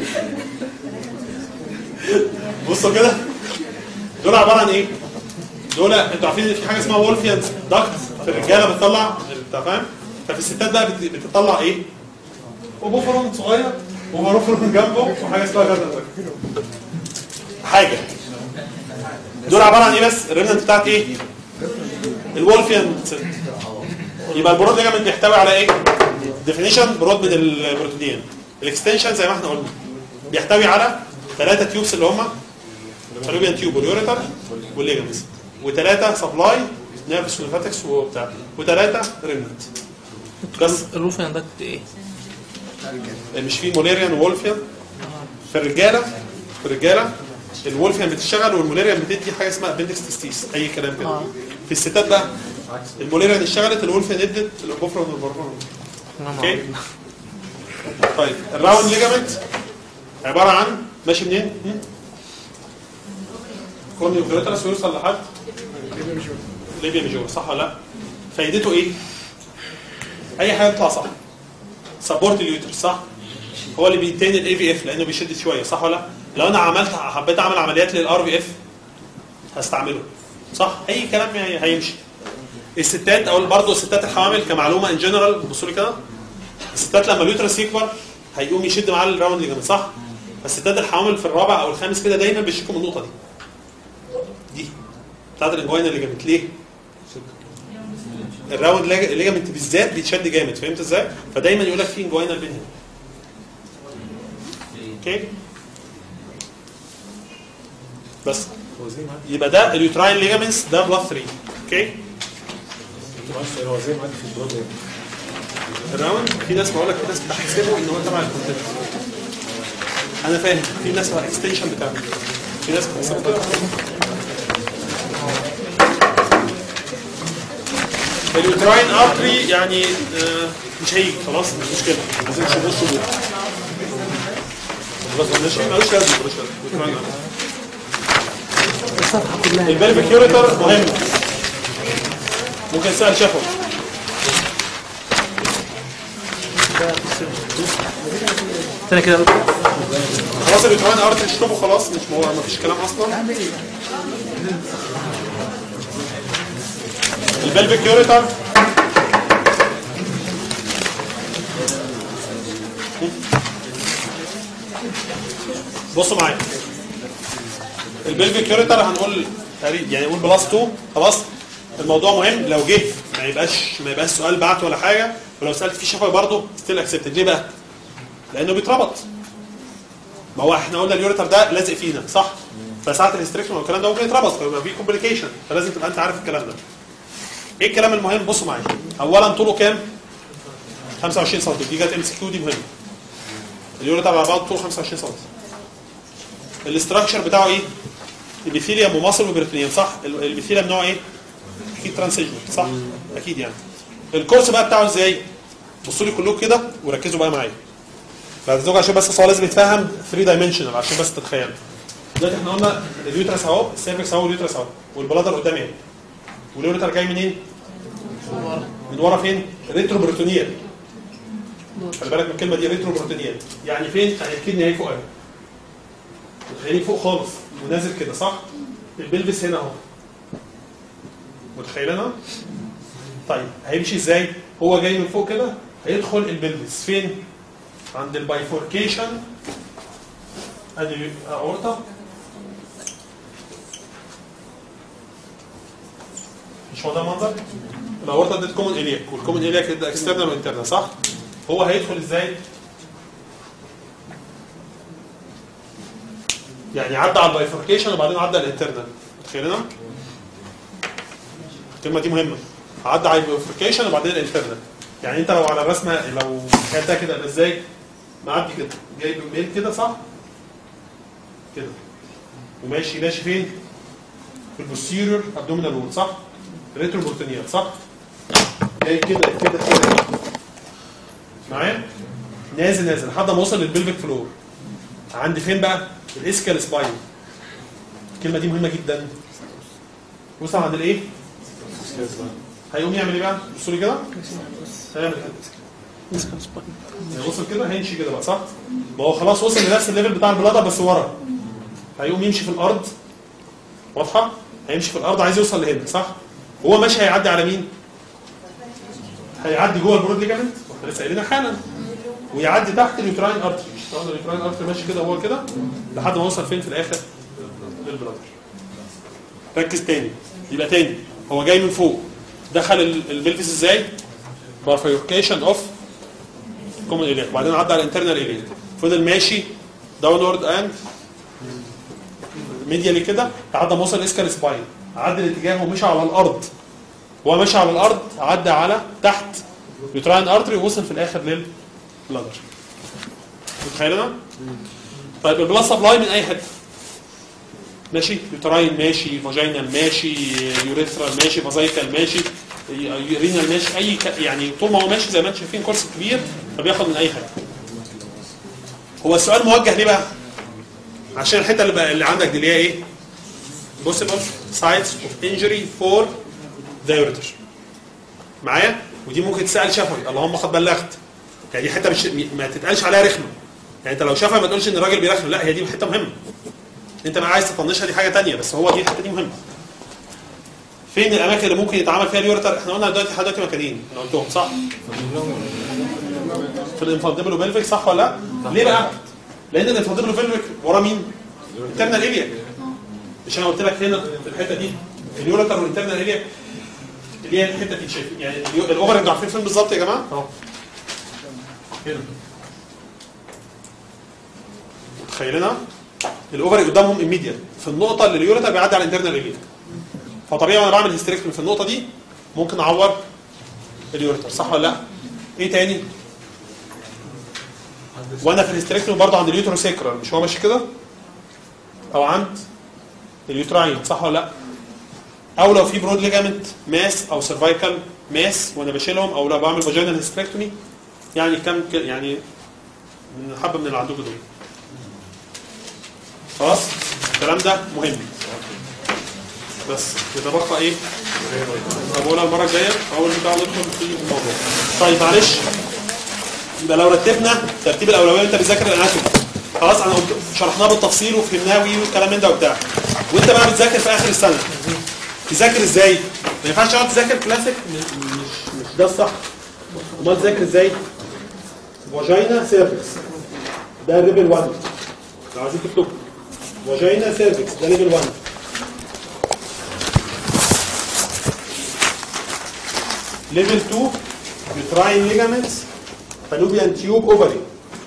بصوا كده دول عباره عن ايه؟ دول انتوا عارفين ان في حاجه اسمها وولفيان داكت في الرجاله بتطلع انت فاهم؟ ففي الستات بقى بت- بتطلع ايه؟ وبوفرون صغير وباروفرون جنبه وحاجه اسمها جاردن حاجه دول عباره عن ايه بس؟ الريمننت بتاعت ايه؟ الولفيان ست. يبقى البرود ليجامنت بيحتوي على ايه؟ ديفينيشن برود من البروتيدين الاكستنشن زي ما احنا قلنا بيحتوي على ثلاثه تيوبس اللي هم فالوبيان تيوب واليوريتر والليجامنتس وثلاثه سبلاي نيرفس وليمفاتكس وبتاع وثلاثه ريمننت بس الروف عندك ايه؟ مش في موليريان وولفيان في الرجاله في الرجاله الولفيان بتشتغل والموليريان بتدي حاجه اسمها ابندكس تستيس اي كلام كده في الستات بقى الموليريان اشتغلت الولفيان ادت الاوبوفرون والبرفون اوكي طيب الراوند ليجامنت عباره عن ماشي منين؟ هم؟ كورني وكريترس ويوصل لحد ليبيا ميجور صح ولا لا؟ فايدته ايه؟ اي حاجه تطلع صح سبورت اليوتر صح؟ هو اللي بيتين الاي في اف لانه بيشد شويه صح ولا لا؟ لو انا عملت حبيت اعمل عمليات للار في اف هستعمله صح؟ اي كلام هي- هيمشي الستات او برضه الستات الحوامل كمعلومه ان جنرال بصوا لي كده الستات لما اليوترس يكبر هيقوم يشد معاه الراوند ليجامنت صح؟ فالستات الحوامل في الرابع او الخامس كده دايما بيشتكوا من النقطه دي دي بتاعت الانجوينا ليجامنت ليه؟ الراوند ليج- ليجامنت بالذات بيتشد جامد فهمت ازاي؟ فدايما يقول لك في انجوينا بين هنا اوكي بس هو زي معاك يبقى ده اليوتراين ليجامنتس ده بلس 3 اوكي معلش هو زي معاك في البلاد ايه الراوند في ناس بقول لك في ناس بتحسبه ان هو تبع الكونتنت انا فاهم في ناس اكستنشن بتاعه في ناس بتحسبه كده اليوتراين ارتري يعني آه، مش هيجي خلاص مش مشكله لازم نشوف وشه دول خلاص ماشي ملوش لازمه ملوش لازمه يوتراين ارتري الصفحه كلها البلفيك يوريتر مهم ممكن سهل شافه استنى كده بقى. خلاص اليوتراين ارتري اشربه خلاص مش مو... مفيش كلام اصلا البلفيك يوريتر بصوا معايا البلفيك يوريتر هنقول تقريبا يعني نقول بلس 2 خلاص الموضوع مهم لو جه ما يبقاش ما يبقاش سؤال بعت ولا حاجه ولو سالت فيه شفوي برضه ستيل اكسبتد ليه بقى؟ لانه بيتربط ما هو احنا قلنا اليوريتر ده لازق فينا صح؟ فساعه الهستريكشن والكلام ده ممكن يتربط فيبقى في كومبليكيشن فلازم تبقى انت عارف الكلام ده. ايه الكلام المهم؟ بصوا معايا. اولا طوله كام؟ 25 سم دي جت ام سي كيو دي مهمه. اليوريتر على بعض طوله 25 سم. الاستراكشر بتاعه ايه؟ الابيثيليوم ومصل وبريتونيوم صح؟ ال- الابيثيليوم نوع ايه؟ اكيد ترانسيجن صح؟ اكيد يعني. الكورس بقى بتاعه ازاي؟ بصوا لي كلكم كده وركزوا بقى معايا. بعد ذلك عشان بس السؤال لازم يتفهم 3 دايمنشنال عشان بس تتخيل دلوقتي احنا قلنا اليوترس اهو السيرفكس اهو واليوترس اهو والبلادر قدام اهي واليوتر جاي منين؟ من ورا فين؟ ريترو بروتونيال خلي بالك من الكلمه دي ريترو بروتونيال يعني فين؟ يعني الكدني اهي فوق اهي متخيلين فوق خالص ونازل كده صح؟ البلفس هنا اهو متخيلينها؟ طيب هيمشي ازاي؟ هو جاي من فوق كده هيدخل البلفس فين؟ عند البايفوركيشن ادي اورطه مش هو ده المنظر؟ الاورطه دي كومن الياك والكومن الياك ده اكسترنال وانترنال صح؟ هو هيدخل ازاي؟ يعني عدى على البايفوركيشن وبعدين عدى على الانترنال متخيلينها؟ الكلمه دي مهمه عدى على البايفوركيشن وبعدين الانترنال يعني انت لو على الرسمه لو كانت ده كده يبقى ازاي؟ معدي كده جايب ميل كده صح؟ كده وماشي ماشي فين؟ في البوستيريور ابدومينال وول صح؟ ريترو بورتونيال صح؟ جاي كده كده كده معايا؟ نازل نازل لحد ما وصل للبلفيك فلور عند فين بقى؟ الاسكال سباين الكلمه دي مهمه جدا وصل عند الايه؟ هيقوم يعمل ايه بقى؟ بصوا لي كده هيعمل كده يعني وصل كده هيمشي كده بقى صح؟ ما هو خلاص وصل لنفس الليفل بتاع البلاده بس ورا هيقوم يمشي في الارض واضحه؟ هيمشي في الارض عايز يوصل لهنا صح؟ هو ماشي هيعدي على مين؟ هيعدي جوه البرود ليجامنت واحنا لسه قايلينها حالا ويعدي تحت اليوتراين ارتري مش طبعا اليوتراين ارتري ماشي كده وهو كده لحد ما وصل فين في الاخر؟ للبلادر ركز تاني يبقى تاني هو جاي من فوق دخل ال- البلفس ازاي؟ بافيوركيشن اوف كومن الياك وبعدين عدى على الانترنال الياك فضل ماشي داونورد اند ميديالي كده لحد ما وصل اسكال سباين عدل اتجاهه ومشي على الارض هو ماشي على الارض عدى على تحت يوتراين ارتري ووصل في الاخر للبلادر متخيلنا؟ طيب البلاد سبلاي من اي حته ماشي يوتراين ماشي فاجينال ماشي يوريثرال ماشي فازايكال ماشي يورينال ماشي اي ك... يعني طول ما هو ماشي زي ما انتم شايفين كورس كبير فبياخد من اي حاجه هو السؤال موجه ليه بقى؟ عشان الحته اللي, بقى اللي عندك دي اللي هي ايه؟ possible sites of injury for the ureter معايا؟ ودي ممكن تسال شفوي اللهم قد بلغت يعني دي حته مش ما تتقالش عليها رخمه يعني انت لو شافها ما تقولش ان الراجل بيرخم لا هي دي حته مهمه انت ما عايز تطنشها دي حاجه تانية بس هو دي الحته دي مهمه فين الاماكن اللي ممكن يتعمل فيها اليوريتر احنا قلنا دلوقتي لحد دلوقتي مكانين انا قلتهم صح في الانفاندبل بلفيك صح ولا لا ليه بقى لان الانفاندبل بلفيك ورا مين انترنال اريا مش انا قلت لك هنا في الحته دي اليوريتر والانترنال اريا اللي هي الحته دي شايفين يعني اليو- الاوفر انتوا عارفين فين بالظبط يا جماعه اهو هنا متخيلينها الاوفري قدامهم immediate في النقطه اللي اليوريتر بيعدي على الانترنال اريا فطبيعي وانا بعمل هيستريكتومي في النقطه دي ممكن اعور اليوريتر صح ولا لا؟ ايه تاني؟ وانا في الهيستريكتومي برضه عند اليوترو سيكرال مش هو ماشي كده؟ او عند اليوتراين صح ولا لا؟ او لو في برود ليجامنت ماس او سيرفايكال ماس وانا بشيلهم او لو بعمل فاجينال هيستريكتومي يعني كم ك- يعني من حبه من اللي عندكم دول خلاص الكلام ده مهم بس يتبقى ايه؟ طب اقولها المره الجايه اول بتاع ندخل في الموضوع طيب معلش يبقى لو رتبنا ترتيب الاولويه انت بتذاكر الاناتومي خلاص انا قلت شرحناه بالتفصيل وفهمناه وي والكلام من ده وبتاع وانت بقى بتذاكر في اخر السنه تذاكر ازاي؟ ما ينفعش تقعد تذاكر كلاسيك مش مش مش ده الصح امال تذاكر ازاي؟ فاجينا سيرفكس ده ليفل 1 لو عايزين تكتبوا فاجينا سيرفكس ده ليفل 1 ليفل 2 يوتراين ليجامنتس فالوبيان تيوب اوفري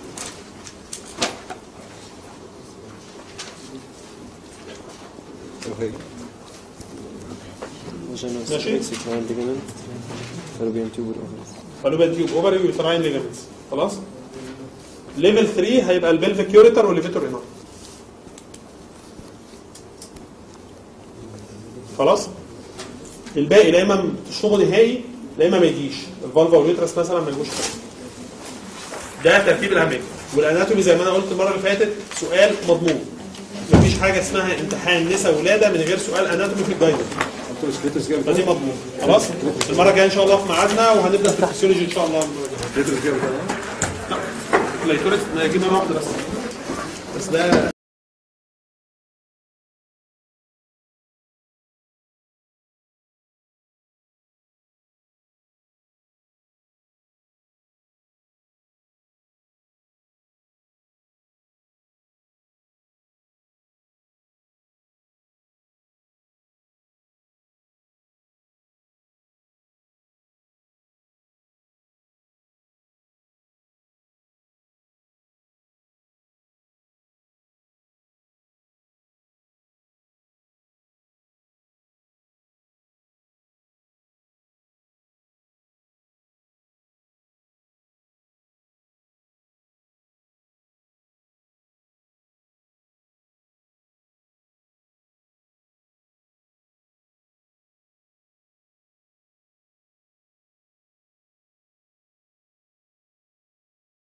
ماشي فالوبيان تيوب اوفري ويوتراين ليجامنتس خلاص ليفل 3 هيبقى البلفيك يوريتر والليفيتور انار خلاص الباقي لا اما تشطبه نهائي لا اما ما يجيش الفالفا واليوترس مثلا ما يجوش حاجه ده ترتيب الاماكن والاناتومي زي ما انا قلت المره اللي فاتت سؤال مضمون مفيش حاجه اسمها امتحان نساء ولاده من غير سؤال اناتومي في الجايدنس فدي مضمون خلاص المره الجايه ان شاء الله في ميعادنا وهنبدا في الفسيولوجي ان شاء الله لا لا يتورث نجيب واحده بس بس ده